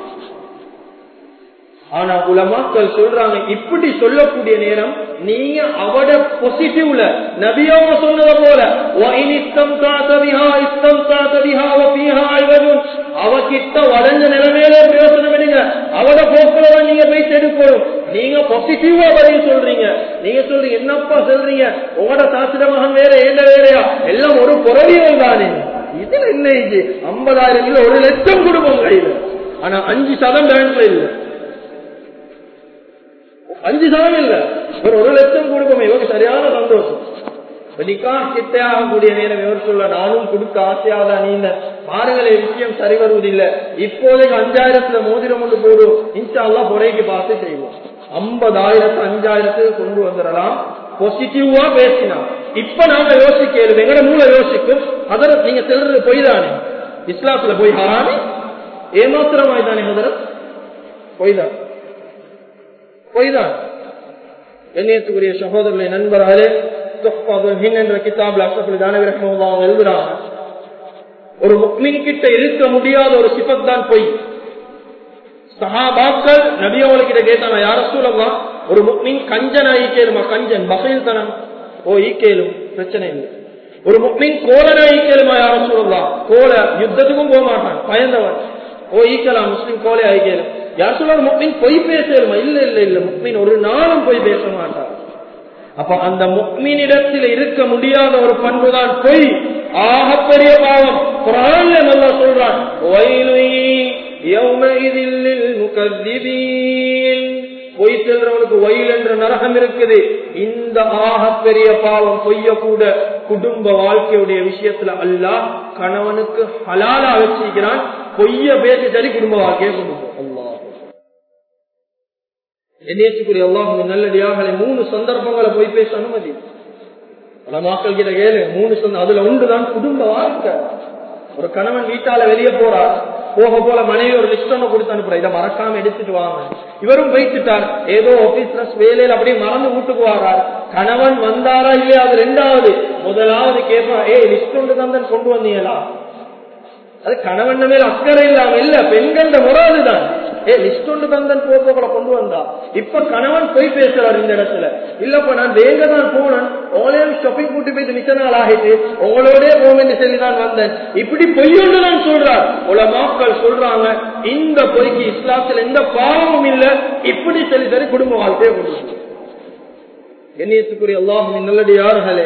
ஆனா உலமாக்கள் சொல்றாங்க இப்படி சொல்லக்கூடிய நேரம் நீங்க அவட பாசிட்டிவ்ல நபியாவ சொன்னத போல இஸ்தம் காத்தபிஹா இஸ்தம் காத்தபிஹா வபிஹா ஐவதும் அவகிட்ட வளைஞ்ச நிலைமையில பிரயோசனம் எடுங்க அவட போக்குல நீங்க போய் எடுக்கணும் நீங்க பாசிட்டிவா பதில் சொல்றீங்க நீங்க சொல்றீங்க என்னப்பா சொல்றீங்க உங்களோட சாஸ்திர மகன் வேற ஏண்ட வேறையா எல்லாம் ஒரு புறவியல் தானே இதுல என்ன இது ஐம்பதாயிரம் இல்ல ஒரு லட்சம் குடும்பம் கையில ஆனா அஞ்சு சதம் பேங்க்ல இல்ல அஞ்சு சதம் இல்ல ஒரு ஒரு லட்சம் கொடுப்போம் இவங்க சரியான சந்தோஷம் நிக்கா கிட்டையாகக்கூடிய நேரம் இவர் சொல்ல நானும் கொடுக்க ஆசையாதா நீங்க பாருங்களே விஷயம் சரி வருவதில்லை இப்போதைக்கு அஞ்சாயிரத்துல மோதிரம் கொண்டு போடும் இன்ஷால்லா புறைக்கு பார்த்து செய்வோம் ஐம்பதாயிரத்து அஞ்சாயிரத்துக்கு கொண்டு வந்துடலாம் பாசிட்டிவா பேசினா இப்ப நாங்க யோசிக்கிறது எங்கட மூளை யோசிக்கும் அதற்கு நீங்க செல்றது பொய் தானே இஸ்லாத்துல போய் ஹரானே ஏமாத்திரமாய் தானே ஹதரத் பொய் தான் பொய் தான் கண்ணியத்துக்குரிய சகோதரர்களை நண்பர்களே என்ற கிதாப்ல அசஃபுல் தானவி ரஹ்மத்துல்லாஹி அவங்க எழுதுறாங்க ஒரு முக்மின் கிட்ட இருக்க முடியாத ஒரு சிபத் தான் பொய் சஹாபாக்கள் நபியவங்க கேட்டாங்க யார சூழலாம் ஒரு முக்மின் கஞ்சன் ஈக்கேலுமா கஞ்சன் பகையில் தனம் ஓ ஈக்கேலும் பிரச்சனை இல்லை ஒரு முக்மின் கோலனா ஈக்கேலுமா யார சூழலாம் கோல யுத்தத்துக்கும் போக மாட்டான் பயந்தவன் ஓ ஈக்கலாம் முஸ்லிம் கோலை ஆயிக்கேலும் யார் சொல்றாங்க முக்மின் பொய் பேசலுமா இல்ல இல்ல இல்ல முக்மின் ஒரு நாளும் பொய் பேச மாட்டான் அப்ப அந்த முக்மீனிடத்தில் இருக்க முடியாத ஒரு பண்புதான் பொய் ஆகப்பெரிய பாவம் குரான்ல நல்லா சொல்றான் பொய் செல்றவனுக்கு வயல் என்ற நரகம் இருக்குது இந்த ஆகப்பெரிய பாவம் பொய்ய கூட குடும்ப வாழ்க்கையுடைய விஷயத்துல அல்ல கணவனுக்கு ஹலாலா வச்சிருக்கிறான் பொய்ய பேசி சரி குடும்ப வாழ்க்கையை கொண்டு போ அல்லா என்னேற்றுக்குரிய அல்லாஹ் நல்லடியாக மூணு சந்தர்ப்பங்களை போய் பேச அனுமதி பல மக்கள் கிட்ட கேளு மூணு சொந்த அதுல ஒன்றுதான் குடும்ப வாழ்க்கை ஒரு கணவன் வீட்டால வெளியே போறார் போக போல மனைவி ஒரு லிஸ்ட் ஒண்ணு கொடுத்து அனுப்புற இதை மறக்காம எடுத்துட்டு வாங்க இவரும் வைத்துட்டார் ஏதோ ஆபீஸ்ல வேலையில அப்படியே மறந்து வீட்டுக்கு வாரார் கணவன் வந்தாரா இல்லையா அது ரெண்டாவது முதலாவது கேட்பா ஏ லிஸ்ட் ஒன்று தான் கொண்டு வந்தீங்களா அது கணவன் மேல அக்கறை இல்லாம இல்ல பெண்கள முறை அதுதான் ஏ லிஸ்ட் ஒன்று தந்தன் போப்போக்களை கொண்டு வந்தா இப்ப கணவன் போய் பேசுறாரு இந்த இடத்துல இல்லப்ப நான் வேக தான் போனேன் உங்களையும் ஷாப்பிங் கூட்டி போயிட்டு மிச்ச நாள் ஆகிட்டு உங்களோட போவேன் சொல்லி தான் வந்தேன் இப்படி பொய்யொன்று தான் சொல்றார் உலமாக்கள் சொல்றாங்க இந்த பொய்க்கு இஸ்லாத்துல எந்த பாவமும் இல்ல இப்படி சொல்லி சரி குடும்ப வாழ்க்கையை கொண்டு கண்ணியத்துக்குரிய அல்லாஹும் நல்லடியார்களே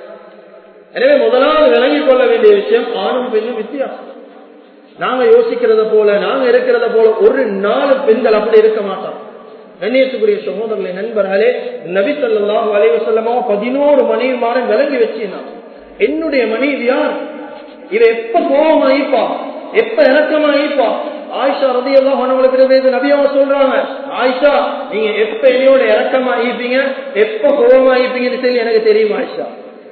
எனவே முதலாவது விளங்கிக் கொள்ள வேண்டிய விஷயம் ஆணும் பெண்ணும் வித்தியாசம் நாங்க யோசிக்கிறத போல நாங்க இருக்கிறத போல ஒரு நாலு பெண்கள் அப்படி இருக்க மாட்டோம் கண்ணியத்துக்குரிய சகோதரர்களை நண்பர்களே நபி சொல்லாஹ் வலைவசல்லமா பதினோரு மனைவிமாரன் விளங்கி வச்சிருந்தான் என்னுடைய மனைவி யார் இவ எப்ப கோபமா ஈப்பா எப்ப இறக்கமா ஈப்பா ஆயிஷா ரதி எல்லாம் உணவுகளுக்கு நபியாவ சொல்றாங்க ஆயிஷா நீங்க எப்ப என்னையோட இறக்கமா ஈப்பீங்க எப்ப கோபமா ஈப்பீங்கன்னு சொல்லி எனக்கு தெரியும் ஆயிஷா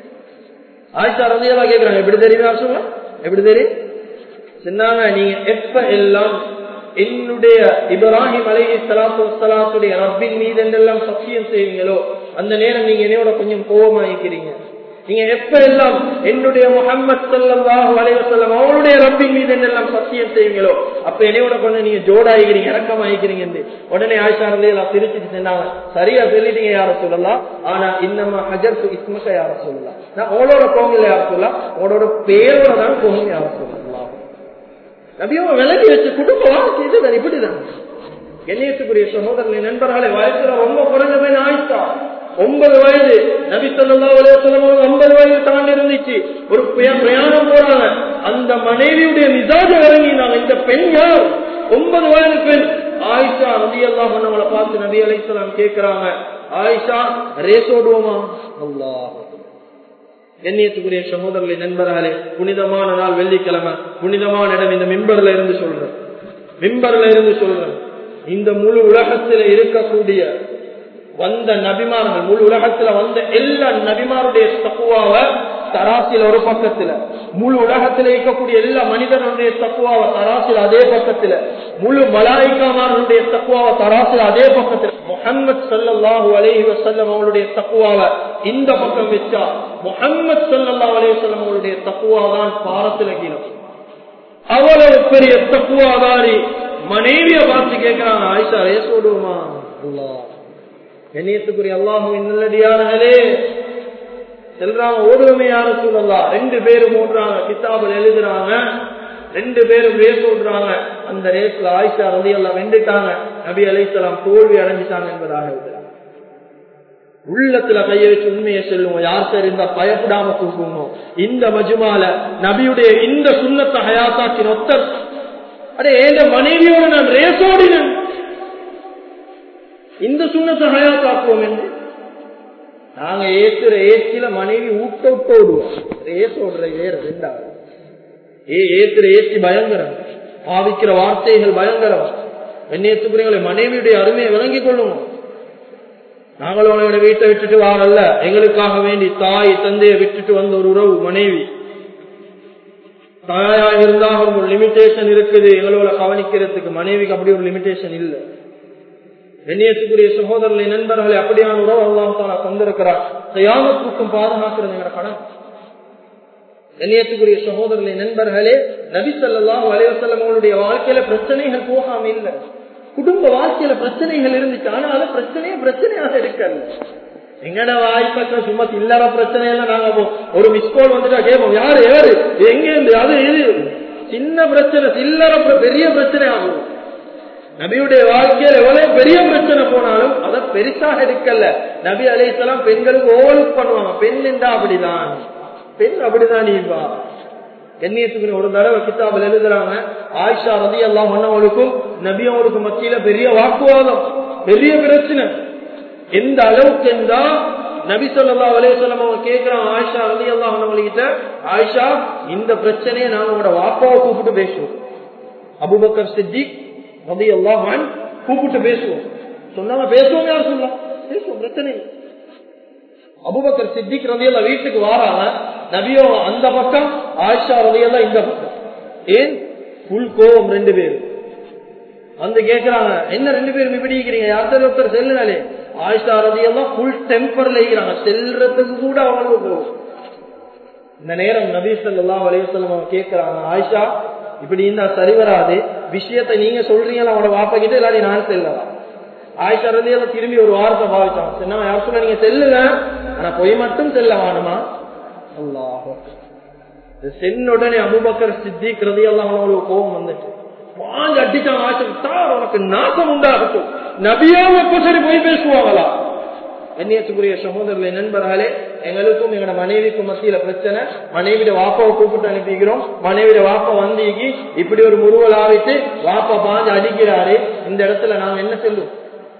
ஆயிஷா ரதியெல்லாம் கேட்கிறாங்க எப்படி தெரியுமா சொல்ல எப்படி தெரியும் சொன்னாங்க நீங்க எப்ப எல்லாம் என்னுடைய இப்ராஹிம் அலை சலாத்து வலாத்துடைய ரப்பின் மீது என்றெல்லாம் சத்தியம் செய்வீங்களோ அந்த நேரம் நீங்க என்னையோட கொஞ்சம் கோபமாயிக்கிறீங்க நீங்க எப்ப எல்லாம் என்னுடைய முகமது சல்லாஹு அலைவசல்லம் அவருடைய ரப்பின் மீது என்னெல்லாம் சத்தியம் செய்வீங்களோ அப்ப என்னையோட கொஞ்சம் நீங்க ஜோடாயிக்கிறீங்க இறக்கமாயிக்கிறீங்க உடனே ஆயிஷா இருந்தே எல்லாம் பிரிச்சுட்டு சொன்னாங்க சரியா சொல்லிட்டீங்க யார சொல்லலாம் ஆனா இன்னமா ஹஜர் இஸ்மக யார சொல்லலாம் நான் உங்களோட கோவில் யார சொல்லலாம் உங்களோட பேரோட தான் கோவில் யார சொல்லலாம் நபியும் விலகி வச்சு குடும்ப வாழ்க்கை இதுதான் இப்படிதான் கண்ணியத்துக்குரிய சகோதரர்களை நண்பர்களை வயசுல ரொம்ப குறைஞ்ச போய் ஆயிட்டா ஒன்பது வயது நபி சொல்லா சொல்லும் ஐம்பது வயது தாண்டி இருந்துச்சு ஒரு பிரயாணம் போறாங்க அந்த மனைவியுடைய மிசாஜ இறங்கினாங்க இந்த பெண் யார் ஒன்பது வயது பெண் ஆயிஷா நபி எல்லாம் பண்ணவங்களை பார்த்து நபி அலைசலாம் கேட்கிறாங்க ஆயிஷா ரேஸ் ஓடுவோமா அல்லாஹ் கண்ணியத்துக்குரிய சகோதரர்களை நண்பர்களே புனிதமான நாள் வெள்ளிக்கிழமை புனிதமான இடம் இந்த மிம்பர்ல இருந்து சொல்றேன் மிம்பர்ல இருந்து சொல்றேன் இந்த முழு உலகத்துல இருக்கக்கூடிய வந்த நபிமார்கள் முழு உலகத்துல வந்த எல்லா நபிமாருடைய தக்குவாவ தராசில ஒரு பக்கத்துல முழு உலகத்துல இருக்கக்கூடிய எல்லா மனிதனுடைய தக்குவாவ தராசில அதே பக்கத்துல முழு மலாய்க்காமார்களுடைய தக்குவாவ தராசில அதே பக்கத்துல முகமது சல்லாஹூ அலேஹி வசல்லம் அவளுடைய தக்குவாவ இந்த பக்கம் வச்சா முகமது சல்லாஹூ அலேஹி வசல்லம் அவளுடைய தக்குவாதான் பாரத்துல கீழம் அவ்வளவு பெரிய தக்குவாதாரி மனைவிய பார்த்து கேட்கிறாங்க ஆயிஷா ரேஸ் ஓடுவோமா அல்லா கண்ணியத்துக்குரிய அல்லாஹுவின் நல்லடியார்களே செல்றாங்க ஓடுவமே யார சொல்லலாம் ரெண்டு பேரும் ஓடுறாங்க கித்தாபில் எழுதுறாங்க ரெண்டு பேரும் ரேஸ் ஓடுறாங்க அந்த ரேஸ்ல ஆயிஷா ரதி எல்லாம் வெண்டுட்டாங்க நபி அலைசலாம் தோல்வி அடைஞ்சிட்டாங்க என்பதாக எழுதுறாங்க உள்ளத்துல கைய வச்சு உண்மையை சொல்லுவோம் யார் தெரிந்தா பயப்படாம தூக்குவோம் இந்த மஜுமால நபியுடைய இந்த சுண்ணத்தை ஹயாத்தாக்கின் ஒத்தர் அடே எந்த மனைவியோட நான் ரேஸ் ஓடினேன் இந்த சுண்ணத்தை ஹயாத்தாக்குவோம் என்று நாங்க ஏத்துற ஏற்றில மனைவி ஊட்ட விட்டு ஓடுவோம் ரேஸ் ஓடுற வேற ரெண்டாவது ஏ ஏத்துற ஏற்றி பயங்கரம் பாவிக்கிற வார்த்தைகள் பயங்கரம் என்னத்துக்குறீங்களே மனைவியுடைய அருமையை விளங்கிக் கொள்ளுவோம் நாங்களும் உங்களோட வீட்டை விட்டுட்டு வாரல்ல எங்களுக்காக வேண்டி தாய் தந்தையை விட்டுட்டு வந்த ஒரு உறவு மனைவி தாயா இருந்தா ஒரு லிமிடேஷன் இருக்குது எங்களோட கவனிக்கிறதுக்கு மனைவிக்கு அப்படி ஒரு லிமிடேஷன் இல்லை கண்ணியத்துக்குரிய சகோதரர்களை நண்பர்களை அப்படியான உறவு அல்லாம் தானா தந்திருக்கிறார் தயாமத்துக்கும் பாதுகாக்கிறது எங்க கடன் கண்ணியத்துக்குரிய சகோதரர்களை நண்பர்களே நபி சொல்லாம் வலைவசல்லம் அவங்களுடைய வாழ்க்கையில பிரச்சனைகள் போகாம இல்லை குடும்ப வாழ்க்கையில பிரச்சனைகள் இருந்துச்சு ஆனாலும் பிரச்சனையே பிரச்சனையாக இருக்காது எங்கட வாய்ப்பக்கம் சும்மா சில்லற பிரச்சனை எல்லாம் நாங்க ஒரு மிஸ் கால் வந்துட்டா கேட்போம் யாரு யாரு எங்க இருந்து அது இது சின்ன பிரச்சனை சில்லற பெரிய பிரச்சனை ஆகும் நபியுடைய வாழ்க்கையில் எவ்வளவு பெரிய பிரச்சனை போனாலும் அதை பெருசாக இருக்கல நபி அலைசலாம் பெண்களுக்கு ஓல் பண்ணுவாங்க பெண் என்றா அப்படிதான் பெண் அப்படிதான் நீவா கண்ணியத்துக்கு ஒரு தடவை கித்தாபில் எழுதுறாங்க ஆயிஷா ரதி எல்லாம் ஒன்னவங்களுக்கும் நபி அவங்களுக்கு மத்தியில பெரிய வாக்குவாதம் பெரிய பிரச்சனை எந்த அளவுக்கு இருந்தா நபி சொல்லா அலையம் அவங்க கேட்கிறாங்க ஆயிஷா ரதி எல்லாம் ஒன்னவங்ககிட்ட ஆயிஷா இந்த பிரச்சனையை நாங்க உங்களோட வாப்பாவை கூப்பிட்டு பேசுவோம் அபுபக்கர் சித்திக் ரதி எல்லாம் கூப்பிட்டு பேசுவோம் சொன்னாங்க பேசுவோம் யார் சொல்லலாம் பேசுவோம் பிரச்சனை அபுபக்கர் சித்திக் ரதியெல்லாம் வீட்டுக்கு வாராங்க நபியோ அந்த பக்கம் ஆயிஷா ரதியெல்லாம் இந்த பக்கம் ஏன் புல் கோவம் ரெண்டு பேரும் வந்து கேக்குறாங்க என்ன ரெண்டு பேரும் இப்படி இருக்கிறீங்க யார்த்தர் ஒருத்தர் செல்லுனாலே ஆயிஷா ரதியெல்லாம் புல் டெம்பர்ல இருக்கிறாங்க செல்றதுக்கு கூட அவங்களுக்கு போகும் இந்த நேரம் நபி சொல்லா வலையுசல்லம் அவங்க கேட்கிறாங்க ஆயிஷா இப்படி இருந்தா சரி வராது விஷயத்தை நீங்க சொல்றீங்களா அவனோட வாப்பா கிட்ட இல்லாட்டி நான் செல்லலாம் ஆயிஷா ரதியில திரும்பி ஒரு வாரத்தை பாவிச்சான் சரி நான் யார் சொல்ல நீங்க செல்லுங்க ஆனா பொய் மட்டும் செல்ல வேணுமா அல்லாஹ் சென்ன உடனே அபுபக்கர் சித்திக் ரதியெல்லாம் அவனுக்கு கோபம் வந்துட்டு பாஞ்சு அடிச்சான் ஆயிஷா தார் உனக்கு நாசம் உண்டாகட்டும் நபியாவும் எப்ப சரி போய் பேசுவாங்களா கண்ணியத்துக்குரிய சகோதரர்களை நண்பர்களே எங்களுக்கும் எங்களோட மனைவிக்கும் மத்தியில பிரச்சனை மனைவிட வாப்பாவை கூப்பிட்டு அனுப்பிக்கிறோம் மனைவிட வாப்பா வந்தீங்கி இப்படி ஒரு முருவல் ஆவிட்டு வாப்பா பாஞ்சு அடிக்கிறாரு இந்த இடத்துல நாங்க என்ன செல்லும்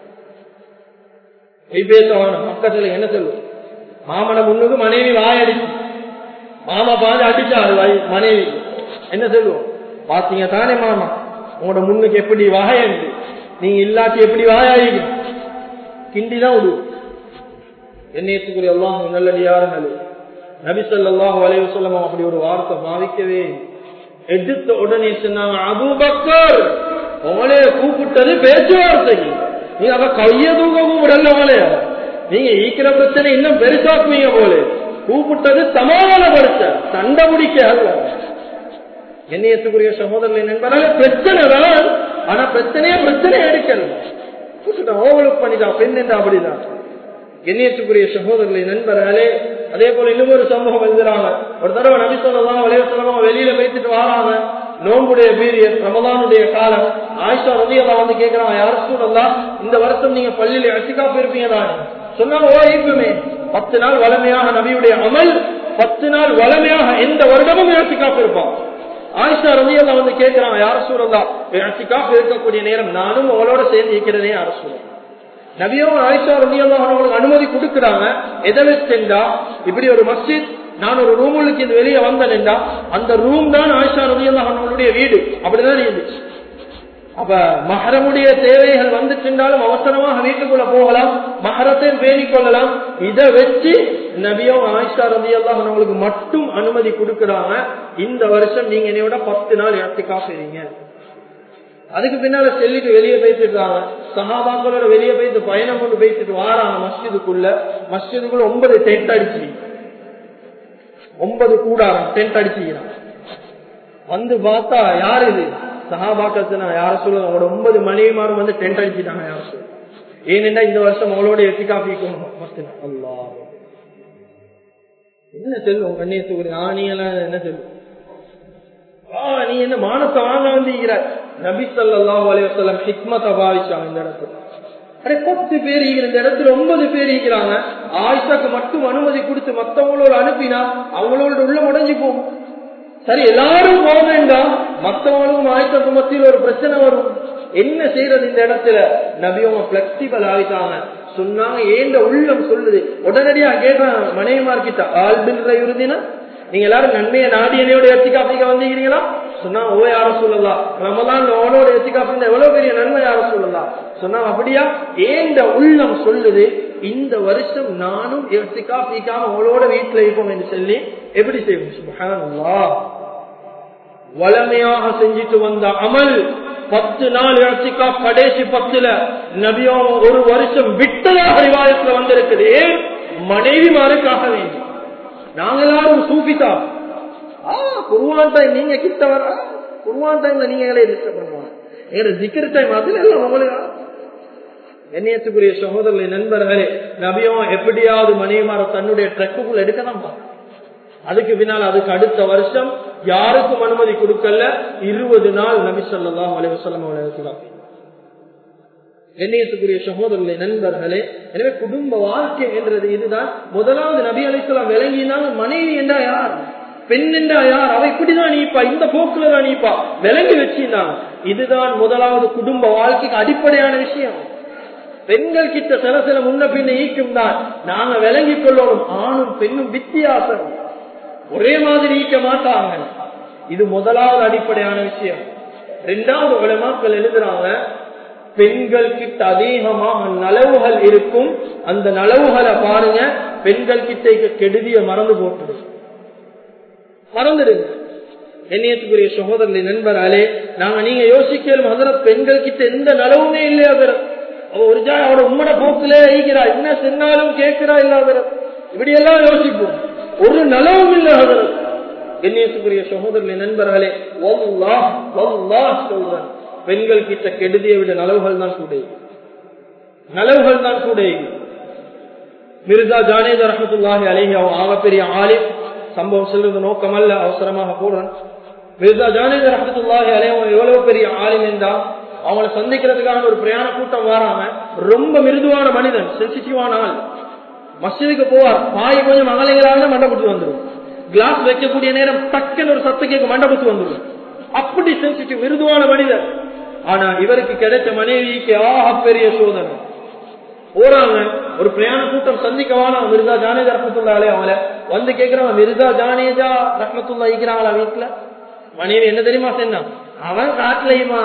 பொய் பேச வேணும் பக்கத்துல என்ன செல்லும் மாமனை முன்னுக்கு மனைவி வாயடிச்சு மாமா பாஞ்சு அடிச்சாரு வாய்- மனைவி என்ன சொல்லுவோம் பாத்தீங்க தானே மாமா உங்களோட முன்னுக்கு எப்படி வாயண்டு நீங்க இல்லாட்டி எப்படி வாயாயிங்க கிண்டிதான் விடுவோம் என்னையத்துக்குரிய எல்லாம் நல்லடியாருங்களே நபி ஸல்லல்லாஹு அலைஹி வஸல்லம் அப்படி ஒரு வார்த்தை பாவிக்கவே இல்லை. எடுத்த உடனே சொன்னாங்க அபூபக்கர் உங்களே கூப்பிட்டது பேச்சுவார்த்தைக்கு நீங்க அவ கைய தூக்க கூப்பிடல உங்களே நீங்க ஈக்கிற பிரச்சனை இன்னும் பெருசாக்குவீங்க போல கூப்பிட்டது சமாதானப்படுத்த சண்டை பிடிக்க அல்ல என்னையத்துக்குரிய சகோதரர்கள் நண்பராக பிரச்சனை தான் ஆனா பிரச்சனையே பிரச்சனை எடுக்கல கூப்பிட்டான் ஓவலுக்கு பண்ணிட்டான் பெண் என்று அப்படிதான் கண்ணியத்துக்குரிய சகோதரர்களை நண்பர்களே அதே போல இன்னும் ஒரு சம்பவம் எழுதுறாங்க ஒரு தடவை நபி சொல்லலாம் வலைய சொல்லலாம் வெளியில வைத்துட்டு வராங்க நோம்புடைய பீரியட் ரமதானுடைய காலம் ஆயிஷா ரதி எல்லாம் வந்து கேட்கிறாங்க யார் சொல்லலாம் இந்த வருஷம் நீங்க பள்ளியில அசிக்கா போயிருப்பீங்க தானே சொன்னாங்க ஓ ஈப்புமே பத்து நாள் வளமையாக நபியுடைய அமல் பத்து நாள் வளமையாக எந்த வருடமும் அசிக்கா இருப்பான் ஆயிஷா ரதி எல்லாம் வந்து கேட்கிறாங்க யார் சொல்லலாம் அசிக்கா இருக்கக்கூடிய நேரம் நானும் அவளோட சேர்ந்து இருக்கிறதே யார் சொல்லலாம் நபியும் ஆயிஷா ரலியல்லாஹு அவங்களுக்கு அனுமதி கொடுக்கறாங்க எதை வச்சேன்டா இப்படி ஒரு மஸ்ஜித் நான் ஒரு ரூமுக்கு இது வெளியே வந்தேன்டா அந்த ரூம் தான் ஆயிஷா ரலியல்லாஹு அவங்களுடைய வீடு அப்படிதான் இருந்துச்சு அப்ப மஹரமுடைய தேவைகள் வந்துச்சுண்டாலும் அவசரமாக வீட்டுக்குள்ள போகலாம் மஹரத்தையும் பேணிக் கொள்ளலாம் இதை வச்சு நபியும் ஆயிஷா ரலியல்லாஹு அவங்களுக்கு மட்டும் அனுமதி கொடுக்கறாங்க இந்த வருஷம் நீங்க என்னையோட பத்து நாள் இடத்துக்காக செய்றீங்க அதுக்கு பின்னால செல்லிட்டு வெளியே போயிட்டுருக்காங்க சஹாபாக்களோட வெளியே போயிட்டு பயணம் கொண்டு போயிட்டு வாராங்க மஸ்ஜிதுக்குள்ள மஸ்ஜிதுக்குள்ள ஒன்பது டென்ட் அடிச்சு ஒன்பது கூடாரம் டென்ட் அடிச்சுக்கிறான் வந்து பார்த்தா யார் இது சஹாபாக்கள் யார சொல்லுங்க அவங்களோட ஒன்பது மனைவிமாரும் வந்து டென்ட் அடிச்சுட்டாங்க யார சொல்லுங்க ஏனென்றா இந்த வருஷம் அவளோட எத்திகாப்பிக்கணும் அல்லா என்ன செல்லும் கண்ணியத்துக்குரிய ஆணியெல்லாம் என்ன செல்லும் ஆ, நீ என்ன மானத்தை வாங்க வந்தீங்கிற நபி ஸல்லல்லாஹு அலைஹி வஸல்லம் ஹிக்மத்தை பாவிச்சாங்க இந்த இடத்துல அரே பத்து பேர் இருக்கிற இந்த இடத்துல ஒன்பது பேர் இருக்கிறாங்க ஆயிஷாக்கு மட்டும் அனுமதி கொடுத்து மத்தவங்களோட அனுப்பினா அவங்களோட உள்ள முடஞ்சி போகும் சரி எல்லாரும் போக வேண்டாம் மத்தவங்களுக்கும் ஆயிஷாக்கு மத்தியில் ஒரு பிரச்சனை வரும் என்ன செய்யறது இந்த இடத்துல நபி அவங்க பிளெக்சிபிள் ஆகிட்டாங்க சொன்னாங்க ஏண்ட உள்ளம் சொல்லுது உடனடியா கேட்டாங்க மனைவிமார்கிட்ட ஆள் பில்ற இறுதினா நீங்க எல்லாரும் நன்மையை நாடியனையோட எத்திகாப்பிக்க வந்தீங்களா சொன்னா ஓ யாரும் சொல்லலாம் ரமதான் அவனோட எத்திகாப்பிங்க எவ்வளவு பெரிய நன்மை யாரும் சொல்லலாம் சொன்னா அப்படியா ஏந்த உள்ளம் சொல்லுது இந்த வருஷம் நானும் எத்திகாப்பிக்காம அவளோட வீட்டுல இருப்போம் என்று சொல்லி எப்படி செய்வோம் சுபஹானல்லாஹ் வளமையாக செஞ்சுட்டு வந்த அமல் பத்து நாள் இழச்சிக்கா கடைசி பத்துல நபியோ ஒரு வருஷம் விட்டதாக ரிவாயத்துல வந்திருக்குது ஏன் மனைவிமாருக்காக வேண்டும் நாங்க எல்லாரும் சூஃபிதா ஆ குருவான் டைம் நீங்க கிட்ட வர குருவான் டைம்ல நீங்க எங்களை டிஸ்டர்ப் பண்ணுவாங்க எங்க ஜிக்கர் டைம் அதுல எல்லாம் உங்களுக்கு எண்ணியத்துக்குரிய சகோதரர்களை நண்பர்களே நபியும் எப்படியாவது மனைவிமார தன்னுடைய ட்ரக்குக்குள்ள எடுக்க தான் பார்க்கணும். அதுக்கு பின்னால் அதுக்கு அடுத்த வருஷம் யாருக்கும் அனுமதி கொடுக்கல இருபது நாள் நபி சொல்லலாம் அலைவசல்லம் அவர்களுக்கு எண்ணியத்துக்குரிய சகோதரர்களை நண்பர்களே எனவே குடும்ப வாழ்க்கை என்றது இதுதான் முதலாவது நபி அலைசலாம் விளங்கினாங்க மனைவி என்றா யார் பெண் என்றா யார் அவ இப்படிதான் நீப்பா இந்த போக்குல தான் நீப்பா விளங்கி வச்சிருந்தாங்க இதுதான் முதலாவது குடும்ப வாழ்க்கைக்கு அடிப்படையான விஷயம் பெண்கள் கிட்ட சில சில முன்ன பின்ன ஈக்கும் தான் நாங்க விளங்கி கொள்ளணும் ஆணும் பெண்ணும் வித்தியாசம் ஒரே மாதிரி ஈக்க மாட்டாங்க இது முதலாவது அடிப்படையான விஷயம் ரெண்டாவது உலமாக்கள் எழுதுறாங்க பெண்கள் கிட்ட அதிகமாக நலவுகள் இருக்கும் அந்த நலவுகளை பாருங்க பெண்கள் கிட்ட கெடுதிய மறந்து போட்டு மறந்துடுங்க எண்ணியத்துக்குரிய சகோதரனை நண்பராலே நாங்க நீங்க யோசிக்கலும் அதர பெண்கள் கிட்ட எந்த நலவுமே இல்லையா பிற அவ ஒரு ஜா அவட உம்மட போக்குல ஈகிறா என்ன சொன்னாலும் கேட்கிறா இல்லாத இப்படி எல்லாம் யோசிப்போம் ஒரு நலவும் இல்லை அதர கண்ணியத்துக்குரிய சகோதரர்களே நண்பர்களே வல்லாஹ் வல்லாஹ் சொல்றேன் பெண்கள் கிட்ட கெடுதியை விட நலவுகள் தான் கூட நலவுகள் தான் கூட மிர்சா ஜானேத் ரஹமத்துல்லாஹி அலைஹி அவன் ஆகப்பெரிய ஆலிம் சம்பவம் சொல்றது நோக்கமல்ல அவசரமாக போடுறேன் மிர்சா ஜானேத் ரஹமத்துல்லாஹி அலைஹி அவன் எவ்வளவு பெரிய ஆலிம் என்றா அவங்கள சந்திக்கிறதுக்காக ஒரு பிரயாண கூட்டம் வராம ரொம்ப மிருதுவான மனிதன் சென்சிட்டிவான ஆள் மஸ்ஜிதுக்கு போவார் பாய் கொஞ்சம் மகளிராக மண்டபத்து வந்துடும் கிளாஸ் வைக்கக்கூடிய நேரம் டக்குன்னு ஒரு சத்து கேட்க மண்டபத்து வந்துடும் அப்படி சென்சிட்டிவ் மிருதுவான மனிதன் ஆனா இவருக்கு கிடைச்ச மனைவிக்கு ஆக பெரிய சோதனை போறாங்க ஒரு பிரயாண கூட்டம் சந்திக்க வானா மிர்சா ஜானேஜா ரஹமத்துல்லாலே அவங்கள வந்து கேக்குறான் மிர்சா ஜானேஜா ரஹமத்துல்லா இருக்கிறாங்களா வீட்டுல மனைவி என்ன தெரியுமா சொன்னா அவன் காட்டுலையுமா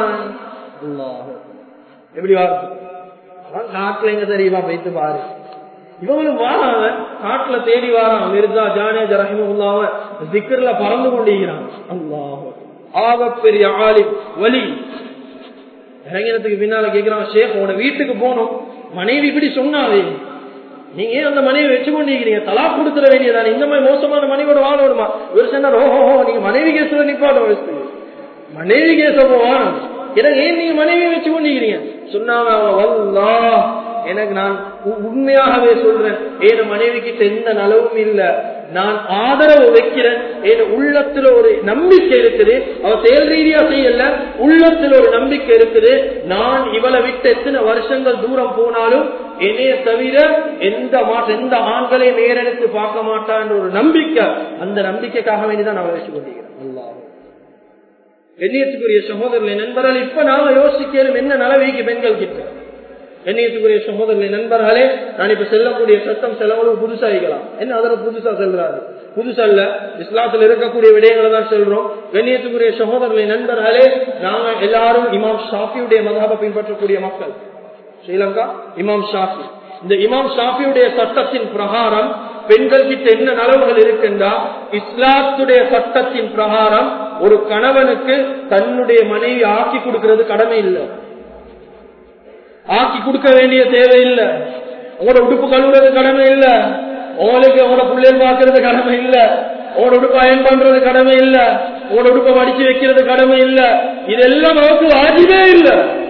எப்படி வார்த்தை அவன் காட்டுல எங்க தெரியுமா வைத்து பாரு இவங்களும் வாராங்க காட்டுல தேடி வாரான் மிர்சா ஜானேஜா ரஹிமுல்லாவ திக்கர்ல பறந்து கொண்டிருக்கிறான் அல்லாஹ் ஆக பெரிய ஆலிம் வலி இறங்கினத்துக்கு பின்னால கேக்குறான் ஷேக் உன வீட்டுக்கு போனோம் மனைவி இப்படி சொன்னாவே நீங்க ஏன் அந்த மனைவி வச்சு கொண்டிருக்கிறீங்க தலா கொடுத்துட வேண்டியதானே இந்த மாதிரி மோசமான மனைவியோட வாழ வருமா ஒரு சொன்னார் ஓஹோ நீங்க மனைவி கேசுல நிப்பாட்ட மனைவி கேச போவான் எனக்கு ஏன் நீங்க மனைவி வச்சு கொண்டிருக்கிறீங்க சொன்னாங்க வல்லா எனக்கு நான் உண்மையாகவே சொல்றேன் என் மனைவி கிட்ட எந்த நலவும் இல்ல நான் ஆதரவு வைக்கிறேன் என் உள்ளத்துல ஒரு நம்பிக்கை இருக்குது அவ செயல் ரீதியா செய்யல உள்ளத்துல ஒரு நம்பிக்கை இருக்குது நான் இவளை விட்டு எத்தனை வருஷங்கள் தூரம் போனாலும் என்னைய தவிர எந்த மாற்ற எந்த ஆண்களையும் நேரெடுத்து பார்க்க மாட்டான் ஒரு நம்பிக்கை அந்த நம்பிக்கைக்காக வேண்டிதான் நான் வச்சு கொண்டிருக்கிறேன் எண்ணியத்துக்குரிய சகோதரர்களை நண்பர்கள் இப்ப நாம யோசிக்கலும் என்ன நலவைக்கு பெண்கள் கிட்ட எண்ணியத்துக்குரிய சகோதரர்களை நண்பர்களே நான் இப்ப செல்லக்கூடிய சட்டம் செலவளவு புதுசாகிக்கலாம் என்ன அதில் புதுசா செல்றாரு புதுசல்ல இஸ்லாத்தில் இருக்கக்கூடிய விடயங்களை தான் செல்றோம் கண்ணியத்துக்குரிய சகோதரர்களை நண்பர்களே நாங்க எல்லாரும் இமாம் ஷாஃபியுடைய மதாபை பின்பற்றக்கூடிய மக்கள் ஸ்ரீலங்கா இமாம் ஷாஃபி இந்த இமாம் ஷாஃபியுடைய சட்டத்தின் பிரகாரம் பெண்கள் கிட்ட என்ன நலவுகள் இருக்கின்றா இஸ்லாத்துடைய சட்டத்தின் பிரகாரம் ஒரு கணவனுக்கு தன்னுடைய மனைவி ஆக்கி கொடுக்கிறது கடமை இல்லை ஆக்கி கொடுக்க வேண்டிய தேவை இல்லை உங்களோட உடுப்பு கழுவுறது கடமை இல்ல உங்களுக்கு உங்களோட பிள்ளைகள் பார்க்கறது கடமை இல்ல உங்களோட உடுப்பு அயன் பண்றது கடமை இல்ல உங்களோட உடுப்பை மடிச்சு வைக்கிறது கடமை இல்ல இதெல்லாம் நமக்கு வாஜிவே இல்ல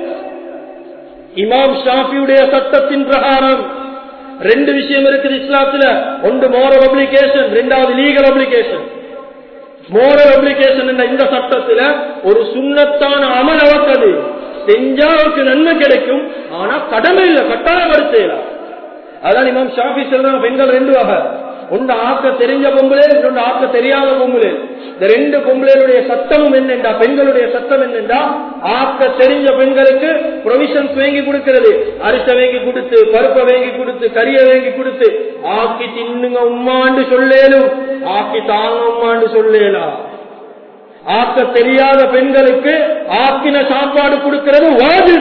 இமாம் ஷாஃபியுடைய சட்டத்தின் பிரகாரம் ரெண்டு விஷயம் இருக்குது இஸ்லாத்துல ஒன்று மோரல் அப்ளிகேஷன் ரெண்டாவது லீகல் அப்ளிகேஷன் மோரல் அப்ளிகேஷன் என்ற இந்த சட்டத்துல ஒரு சுண்ணத்தான அமல் அவக்கது செஞ்சா அவருக்கு நன்மை கிடைக்கும் ஆனா கடமை இல்லை கட்டாயப்படுத்தல அதான் இமாம் ஷாஃபி சொல்றாங்க பெண்கள் ரெண்டு வகை ஒன்று ஆக்க தெரிஞ்ச பொம்பளே இன்னொன்று ஆக்க தெரியாத பொம்பளே இந்த ரெண்டு பொம்பளைகளுடைய சட்டமும் என்னென்றா பெண்களுடைய சட்டம் என்னென்றா ஆக்க தெரிஞ்ச பெண்களுக்கு ப்ரொவிஷன்ஸ் வாங்கி கொடுக்கிறது அரிசை வாங்கி கொடுத்து பருப்பை வாங்கி கொடுத்து கறியை வாங்கி கொடுத்து ஆக்கி தின்னுங்க உம்மாண்டு சொல்லேலும் ஆக்கி தாங்க உம்மாண்டு சொல்லேலாம் ஆக்க தெரியாத பெண்களுக்கு ஆக்கின சாப்பாடு கொடுக்கிறது வாஜி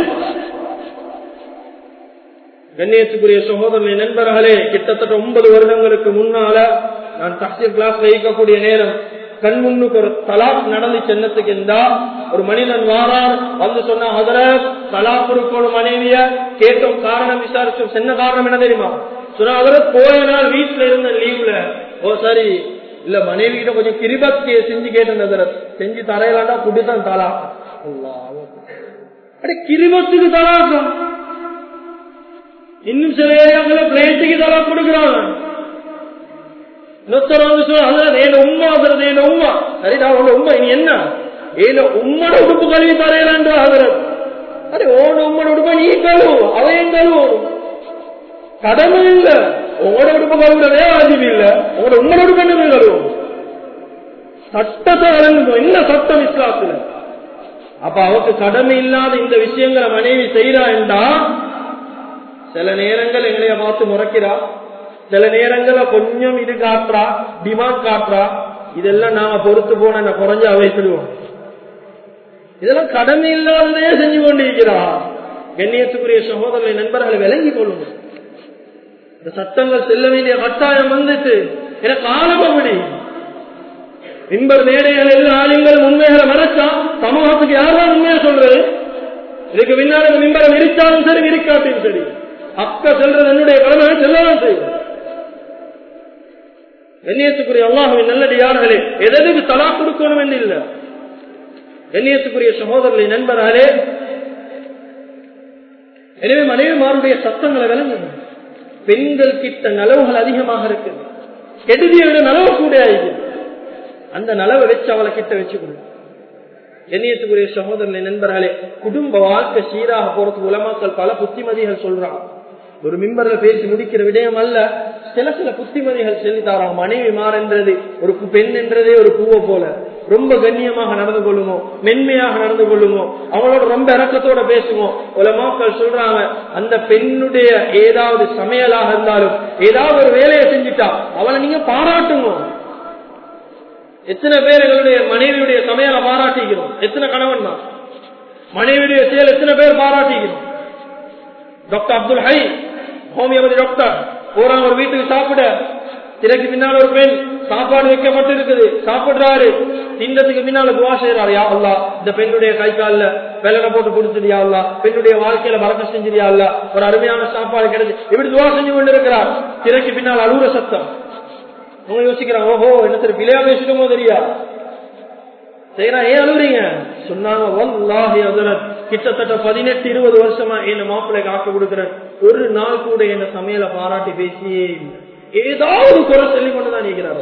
கண்ணியத்துக்குரிய சகோதரனை நண்பர்களே கிட்டத்தட்ட ஒன்பது வருடங்களுக்கு முன்னால நான் தஹசீல் கிளாஸ் வைக்கக்கூடிய நேரம் கண் முன்னுக்கு ஒரு தலாக் நடந்து சென்னத்துக்கு இருந்தா ஒரு மனிதன் வாரார் வந்து சொன்னா அதுல தலாக் கொடுக்கோட மனைவிய கேட்டோம் காரணம் விசாரிச்சோம் என்ன காரணம் என்ன தெரியுமா சொன்னா அதுல போய நாள் வீட்டுல இருந்த லீவ்ல ஓ சரி இல்ல மனைவி கிட்ட கொஞ்சம் கிரிபக்தியை செஞ்சு கேட்டேன் செஞ்சு தரையிலாண்டா குடிதான் தலா அடே கிரிபத்துக்கு தலாக்கம் இன்னும் சில ஏரியாவில் பிளேட்டுக்கு தலா கொடுக்குறாங்க இன்னொருத்தர் வந்து சொல்ல ஏன உண்மை ஆகுறது ஏன உண்மை சரிடா உன்னோட உண்மை நீ என்ன ஏன உம்மோட உடுப்பு கழுவி தரையிலாண்டு ஆகுறது அரே ஓட உம்மோட உடுப்பை நீ கழுவு அவையும் கழுவும் கடமை இல்ல உங்களோட உடுப்பு கழுவுறதே வாஜிப் இல்ல உங்களோட உங்களோட உடுப்பு என்ன கழுவும் சட்டத்தை வழங்கணும் என்ன சட்டம் இஸ்லாத்துல அப்ப அவருக்கு கடமை இல்லாத இந்த விஷயங்களை மனைவி செய்யறா என்றா சில நேரங்கள் எங்களைய பார்த்து முறைக்கிறா சில நேரங்கள கொஞ்சம் இது காட்டுறா டிமாண்ட் காட்டுறா இதெல்லாம் நாம பொறுத்து போன குறைஞ்ச அவைத்துடுவோம் இதெல்லாம் கடமை இல்லாததே செஞ்சு கொண்டிருக்கிறா கண்ணியத்துக்குரிய சகோதரர்களை நண்பர்களை விளங்கி கொள்ளுங்க இந்த சட்டங்கள் செல்ல வேண்டிய கட்டாயம் வந்துட்டு என காலம் அப்படி இன்பர் மேடைகள் எல்லாம் ஆளுங்கள் உண்மைகளை மறைச்சா சமூகத்துக்கு யார்தான் உண்மையா சொல்றது இதுக்கு பின்னால் மின்பரம் இருக்காலும் சரி இருக்காட்டியும் சரி அக்க செல்றது என்னுடைய கடமை செல்லதான் செய்யும் கண்ணியத்துக்குரிய அல்லாஹுவின் நல்லடியார்களே எதற்கு தலா கொடுக்கணும் என்று இல்ல கண்ணியத்துக்குரிய சகோதரர்களை நண்பர்களே எனவே மனைவிமாருடைய சத்தங்களை விளங்குங்க பெண்கள் கிட்ட நலவுகள் அதிகமாக இருக்கு கெடுதியை விட நலவு கூட ஆயிடுது அந்த நலவை வச்சு அவளை கிட்ட வச்சுக்கணும் எண்ணியத்துக்குரிய சகோதரனை நண்பர்களே குடும்ப வாழ்க்கை சீராக போறதுக்கு உலமாக்கள் பல புத்திமதிகள் சொல்றாங்க ஒரு மிம்பர்ல பேசி முடிக்கிற விடயம் அல்ல சில சில புத்திமதிகள் சொல்லி தராங்க மனைவி மாறன்றது ஒரு பெண் என்றதே ஒரு பூவை போல ரொம்ப கண்ணியமாக நடந்து கொள்ளுமோ மென்மையாக நடந்து கொள்ளுமோ அவளோட ரொம்ப இறக்கத்தோட பேசுவோம் உலமாக்கள் சொல்றாங்க அந்த பெண்ணுடைய ஏதாவது சமையலாக இருந்தாலும் ஏதாவது ஒரு வேலையை செஞ்சுட்டா அவளை நீங்க பாராட்டுங்க எத்தனை பேர் எங்களுடைய மனைவியுடைய சமையலை பாராட்டிக்கிறோம் எத்தனை கணவன் தான் மனைவியுடைய செயல் எத்தனை பேர் பாராட்டிக்கிறோம் doctor Abdul Hai homeopathy doctor போறாங்க ஒரு வீட்டுக்கு சாப்பிட திரைக்கு பின்னால் ஒரு பெண் சாப்பாடு வைக்கப்பட்டு இருக்குது சாப்பிடுறாரு திண்டத்துக்கு பின்னால துவா செய்யறாரு யா அல்லா இந்த பெண்ணுடைய கை காலில் வெள்ளனை போட்டு கொடுத்துடியா அல்லா பெண்ணுடைய வாழ்க்கையில வழக்க செஞ்சிரியா அல்ல ஒரு அருமையான சாப்பாடு கிடைச்சு இப்படி துவா செஞ்சு கொண்டு இருக்கிறார் திரைக்கு பின்னால் அழுகுற சத்தம் அவங்க யோசிக்கிறாங்க ஓஹோ என்ன சரி பிள்ளையா பேசிட்டோமோ தெரியா செய்யறா ஏன் அழுகுறீங்க சொன்னாங்க வல்லாஹி ஹஜரத் கிட்டத்தட்ட பதினெட்டு இருபது வருஷமா என்ன மாப்பிள்ளைக்கு ஆக்க கொடுக்கிறேன் ஒரு நாள் கூட என்ன சமையல பாராட்டி பேசியே இல்லை ஏதாவது குறை சொல்லி கொண்டுதான் இருக்கிறார்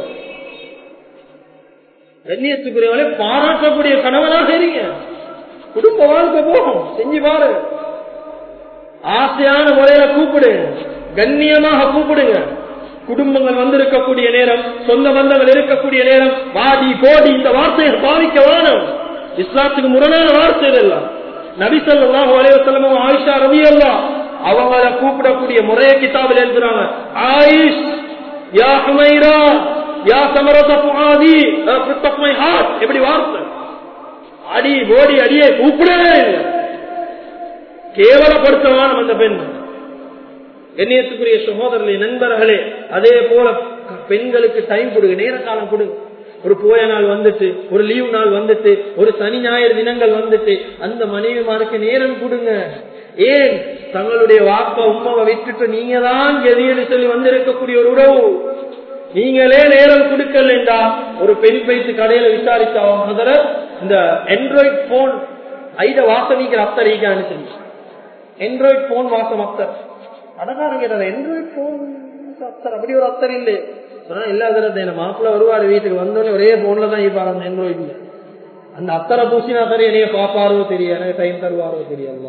கண்ணியத்துக்குரியவளை பாராட்டக்கூடிய கணவனாக இருங்க குடும்ப வாழ்க்கை போகும் செஞ்சு பாரு ஆசையான முறையில கூப்பிடு கண்ணியமாக கூப்பிடுங்க குடும்பங்கள் வந்திருக்கக்கூடிய நேரம் சொந்த பந்தங்கள் இருக்கக்கூடிய நேரம் வாடி போடி இந்த வார்த்தையை பாவிக்க வேணும் இஸ்லாத்துக்கு முரணான வார்த்தை இதெல்லாம் நபிசல்லாம் வலைவசல்லமும் ஆயிஷா ரவி அல்லா அவங்கள கூப்பிடக்கூடிய முறைய கிதாபில் எழுதுறாங்க ஆயிஷ் யா ஹுமைரா யா சமரத புகாதி மை ஹார்ட் எப்படி வார்த்தை அடி போடி அடியே கூப்பிடவே கேவலப்படுத்தவான அந்த பெண் கண்ணியத்துக்குரிய சகோதரர்களே நண்பர்களே அதே போல பெண்களுக்கு டைம் கொடுங்க நேர காலம் கொடுங்க ஒரு போய நாள் வந்துட்டு ஒரு லீவ் நாள் வந்துட்டு ஒரு சனி ஞாயிறு தினங்கள் வந்துட்டு அந்த மனைவிமாருக்கு நேரம் கொடுங்க ஏன் தங்களுடைய வாப்ப உமாவை விட்டுட்டு நீங்க தான் எதியன்னு சொல்லி வந்திருக்கக்கூடிய ஒரு உறவு நீங்களே நேரம் கொடுக்கலண்டா ஒரு பெண் பைத்து கடையில விசாரிச்சா இந்த ஆண்ட்ராய்ட் போன் ஐத வாசமிக்கிற அத்தரைக்கான்னு சொல்லி ஆண்ட்ராய்ட் போன் வாசம் அத்தர் அடகாரம் கேட்டார் ஆண்ட்ராய்ட் போன் அத்தர் அப்படி ஒரு அத்தர் இல்லை சொன்னா இல்லாத என்ன மாப்பிள்ள வருவாரு வீட்டுக்கு வந்தோடனே ஒரே போன்ல தான் இருப்பாரு அந்த ஆண்ட்ராய்ட்ல அந்த அத்தரை பூசினா சரி என்னைய பாப்பாரோ தெரியும் எனக்கு டைம் தருவாரோ தெரியும்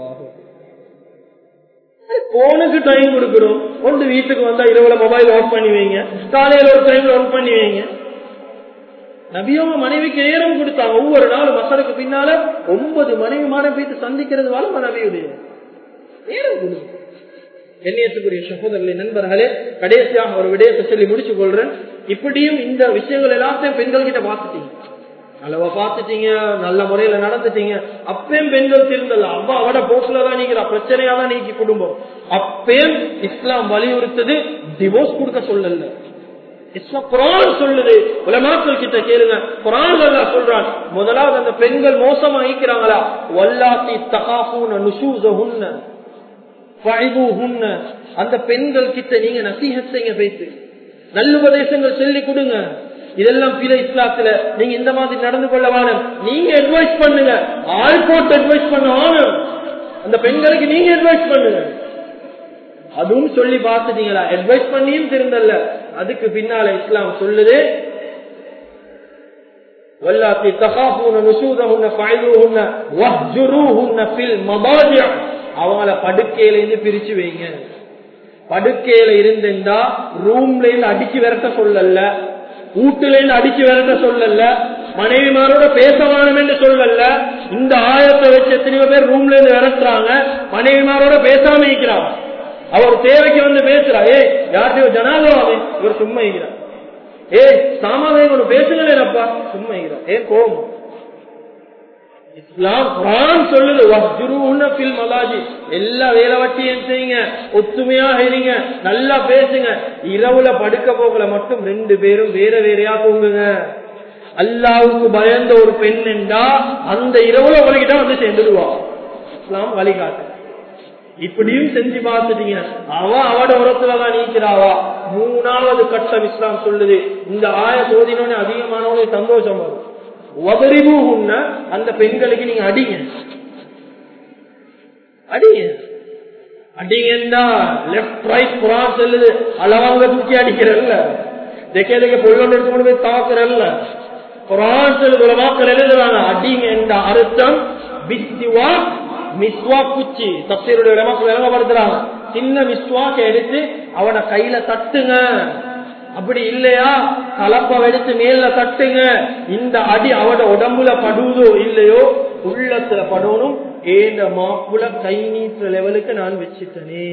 போனுக்கு டைம் கொடுக்கிறோம் கொண்டு வீட்டுக்கு வந்தா இரவுல மொபைல் ஆஃப் பண்ணி வைங்க காலையில ஒரு டைம்ல ஆன் பண்ணி வைங்க நபியோம மனைவிக்கு நேரம் கொடுத்தாங்க ஒவ்வொரு நாளும் மசருக்கு பின்னால ஒன்பது மனைவி மாட போயிட்டு சந்திக்கிறது வளம நபியுடைய நேரம் கொடுங்க எண்ணியத்துக்குரிய சகோதரர்களை நண்பர்களே கடைசியாக ஒரு விடயத்தை சொல்லி முடிச்சு கொள்றேன் இப்படியும் இந்த விஷயங்கள் எல்லாத்தையும் பெண்கள் கிட்ட பார்த்துட்டீங்க அளவா பார்த்துட்டீங்க நல்ல முறையில நடந்துட்டீங்க அப்பயும் பெண்கள் திருந்தல அவ்வா அவட போக்குலதான் நீக்கிறா பிரச்சனையா தான் நீக்கி குடும்பம் அப்பயும் இஸ்லாம் வலியுறுத்தது டிவோர்ஸ் கொடுக்க சொல்லல இஸ்லாம் குரான் சொல்லுது உலமாக்கள் கிட்ட கேளுங்க குரான் சொல்றான் முதலாவது அந்த பெண்கள் மோசமா ஈக்கிறாங்களா வல்லாத்தி தகாபூன நுசூசஹுன்ன அந்த பெண்கள் கிட்ட நீங்க நசீகத்தைங்க பேசு நல்லுபதேசங்கள் சொல்லி கொடுங்க இதெல்லாம் பிற இஸ்லாத்துல நீங்க இந்த மாதிரி நடந்து கொள்ள வேணும் நீங்க அட்வைஸ் பண்ணுங்க ஆள் போட்டு அட்வைஸ் பண்ண வேணும் அந்த பெண்களுக்கு நீங்க அட்வைஸ் பண்ணுங்க அதுவும் சொல்லி பார்த்துட்டீங்களா அட்வைஸ் பண்ணியும் திருந்தல்ல அதுக்கு பின்னால இஸ்லாம் சொல்லுது வல்லாத்தி தகாபூன நுசூதஹுன்ன ஃபைதுஹுன்ன வஹ்ஜுருஹுன்ன ஃபில் மபாஜிஅ அவங்கள படுக்கையில இருந்து பிரிச்சு வைங்க படுக்கையில இருந்திருந்தா ரூம்ல இருந்து அடிச்சு விரட்ட சொல்லல வீட்டுல இருந்து அடிச்சு விரட்ட சொல்லல மனைவிமாரோட பேச வேணும் என்று சொல்லல இந்த ஆயத்தை வச்சு எத்தனையோ பேர் ரூம்ல இருந்து விரட்டுறாங்க மனைவிமாரோட பேசாம இருக்கிறான் அவர் தேவைக்கு வந்து பேசுறா ஏ யார்கிட்டயோ ஜனாதாவே இவர் சும்மா இருக்கிறார் ஏ சாமாவே ஒன்று பேசுங்களேனப்பா சும்மா இருக்கிறார் ஏன் கோபம் இஸ்லாம் குரான் சொல்லுது மலாஜி எல்லா வேலை வட்டியும் செய்யுங்க ஒத்துமையாக இருங்க நல்லா பேசுங்க இரவுல படுக்க போகல மட்டும் ரெண்டு பேரும் வேற வேறையா தூங்குங்க அல்லாவுக்கு பயந்த ஒரு பெண் என்றா அந்த இரவுல உலகிட்ட வந்து சேர்ந்துடுவா இஸ்லாம் வழிகாட்டு இப்படியும் செஞ்சு பார்த்துட்டீங்க அவ அவட உரத்துலதான் நீக்கிறாவா மூணாவது கட்டம் இஸ்லாம் சொல்லுது இந்த ஆய சோதினோட அதிகமானவங்க சந்தோஷம் வரும் உபரிபு உன்ன அந்த பெண்களுக்கு நீங்க அடிங்க அடிங்க அடிங்கண்டா லெப்ட் ரைட் குரான் செல்லுது அளவாங்க தூக்கி அடிக்கிறல்ல தெக்கே தெக்க பொருளோட எடுத்து கொண்டு போய் தாக்குறல்ல குரான் செல்லுது உலமாக்கள் எழுதுறாங்க அடிங்க அர்த்தம் பிஸ்திவா மிஸ்வா குச்சி தப்சீருடைய உலமாக்கள் விளங்கப்படுத்துறாங்க சின்ன மிஸ்வாக்க எடுத்து அவனை கையில தட்டுங்க அப்படி இல்லையா கலப்ப எடுத்து மேல தட்டுங்க இந்த அடி அவட உடம்புல படுவதோ இல்லையோ உள்ளத்துல படணும் ஏந்த மாப்புல கை நீட்டுற லெவலுக்கு நான் வச்சுட்டனே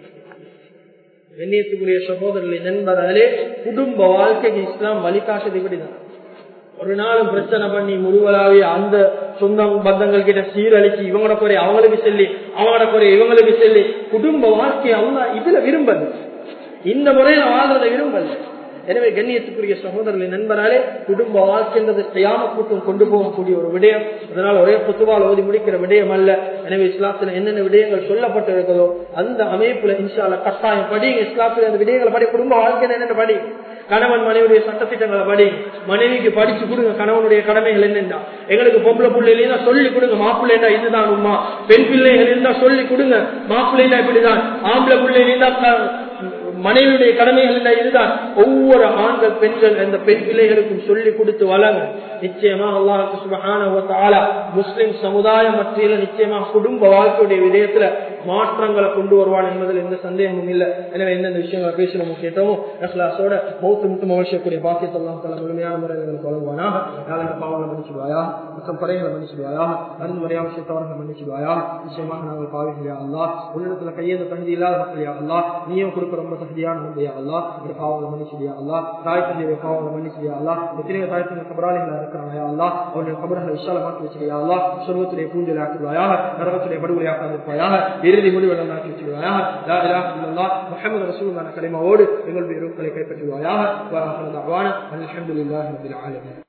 கண்ணியத்துக்குரிய சகோதரர்களை நண்பர்களே குடும்ப வாழ்க்கைக்கு இஸ்லாம் வழிகாட்டுது இப்படிதான் ஒரு நாளும் பிரச்சனை பண்ணி முருகலாவே அந்த சொந்தம் பந்தங்கள் கிட்ட சீரழிச்சு இவங்களோட குறை அவங்களுக்கு சொல்லி அவங்களோட குறை இவங்களுக்கு சொல்லி குடும்ப வாழ்க்கையை அவங்க இதுல விரும்பது இந்த முறையில வாழ்றதை விரும்பல எனவே கண்ணியத்துக்குரிய சகோதரர்களை நண்பராலே குடும்ப வாழ்க்கைன்றது செய்யாம கூட்டம் கொண்டு போகக்கூடிய ஒரு விடயம் அதனால் ஒரே புத்துவால் ஓதி முடிக்கிற விடயம் அல்ல எனவே இஸ்லாத்துல என்னென்ன விடயங்கள் சொல்லப்பட்டிருக்கிறதோ அந்த அமைப்புல இன்ஷால கட்டாயம் படிங்க இஸ்லாத்துல அந்த விடயங்களை படி குடும்ப வாழ்க்கை என்னென்ன படி கணவன் மனைவியுடைய சட்டத்திட்டங்களை படி மனைவிக்கு படிச்சு கொடுங்க கணவனுடைய கடமைகள் என்னென்னா எங்களுக்கு பொம்பளை பிள்ளை இருந்தா சொல்லி கொடுங்க மாப்பிள்ளைண்டா இதுதான் உமா பெண் பிள்ளைகள் இருந்தா சொல்லி கொடுங்க மாப்பிள்ளைண்டா இப்படிதான் ஆம்பளை பிள்ளை இருந்தா மனைவியுடைய கடமைகள் இதுதான் ஒவ்வொரு ஆண்கள் பெண்கள் அந்த பெண் பிள்ளைகளுக்கும் சொல்லி கொடுத்து வளங்க நிச்சயமா அல்லாஹு சுபஹான முஸ்லிம் சமுதாய மத்தியில நிச்சயமா குடும்ப வாழ்க்கையுடைய விடயத்துல மாற்றங்களை கொண்டு வருவான் என்பதில் எந்த சந்தேகமும் இல்லை எனவே எந்தெந்த விஷயங்களை பேசணும் கேட்டோமோ நஸ்லாசோட மௌத்து முத்து மகிழ்ச்சியக்கூடிய பாக்கியத்தை எல்லாம் பல முழுமையான முறைகளுக்கு வழங்குவானாக யாரும் பாவங்களை மன்னிச்சுடுவாயா மற்றும் குறைகளை மன்னிச்சுடுவாயா அருந்து முறையாக விஷயத்தவர்கள் மன்னிச்சுடுவாயா நிச்சயமாக நாங்கள் பாவிகளையா அல்லா உள்ளிடத்துல கையேந்த தகுதி இல்லாத மக்களையா அல்லா நீயும் கொடுக்க ரொம்ப தகுதியான நம்பியா அல்லா இந்த பாவங்களை மன்னிச்சுடியா அல்லா தாய் தந்தையுடைய பாவங்களை மன்னிச்சுடியா அல்லா எத்தனையோ தாய் தந்தை கபராளிகளா இருக்கிறாயா அல்லா அவருடைய கபரங்களை விஷாலமாக்கி வச்சிருயா அல்லா சொர்வத்துடைய பூஞ்சலை ஆக்குவாயாக நரகத்துடைய படுகொலை ஆக்காதிருப்பாயாக இறுதி முடிவுடன் ஆக்கி வச்சிருவாயாக லா இலாஹ இல்லல்லாஹ் முஹம்மது ரசூலுல்லாஹ் கலிமாவோடு எங்களுடைய ரூக்களை கைப்பற்றுவாயாக வா ஆஹிரு தஅவானா அல்ஹம்துலில்லாஹி ரப்பில் ஆலமீன்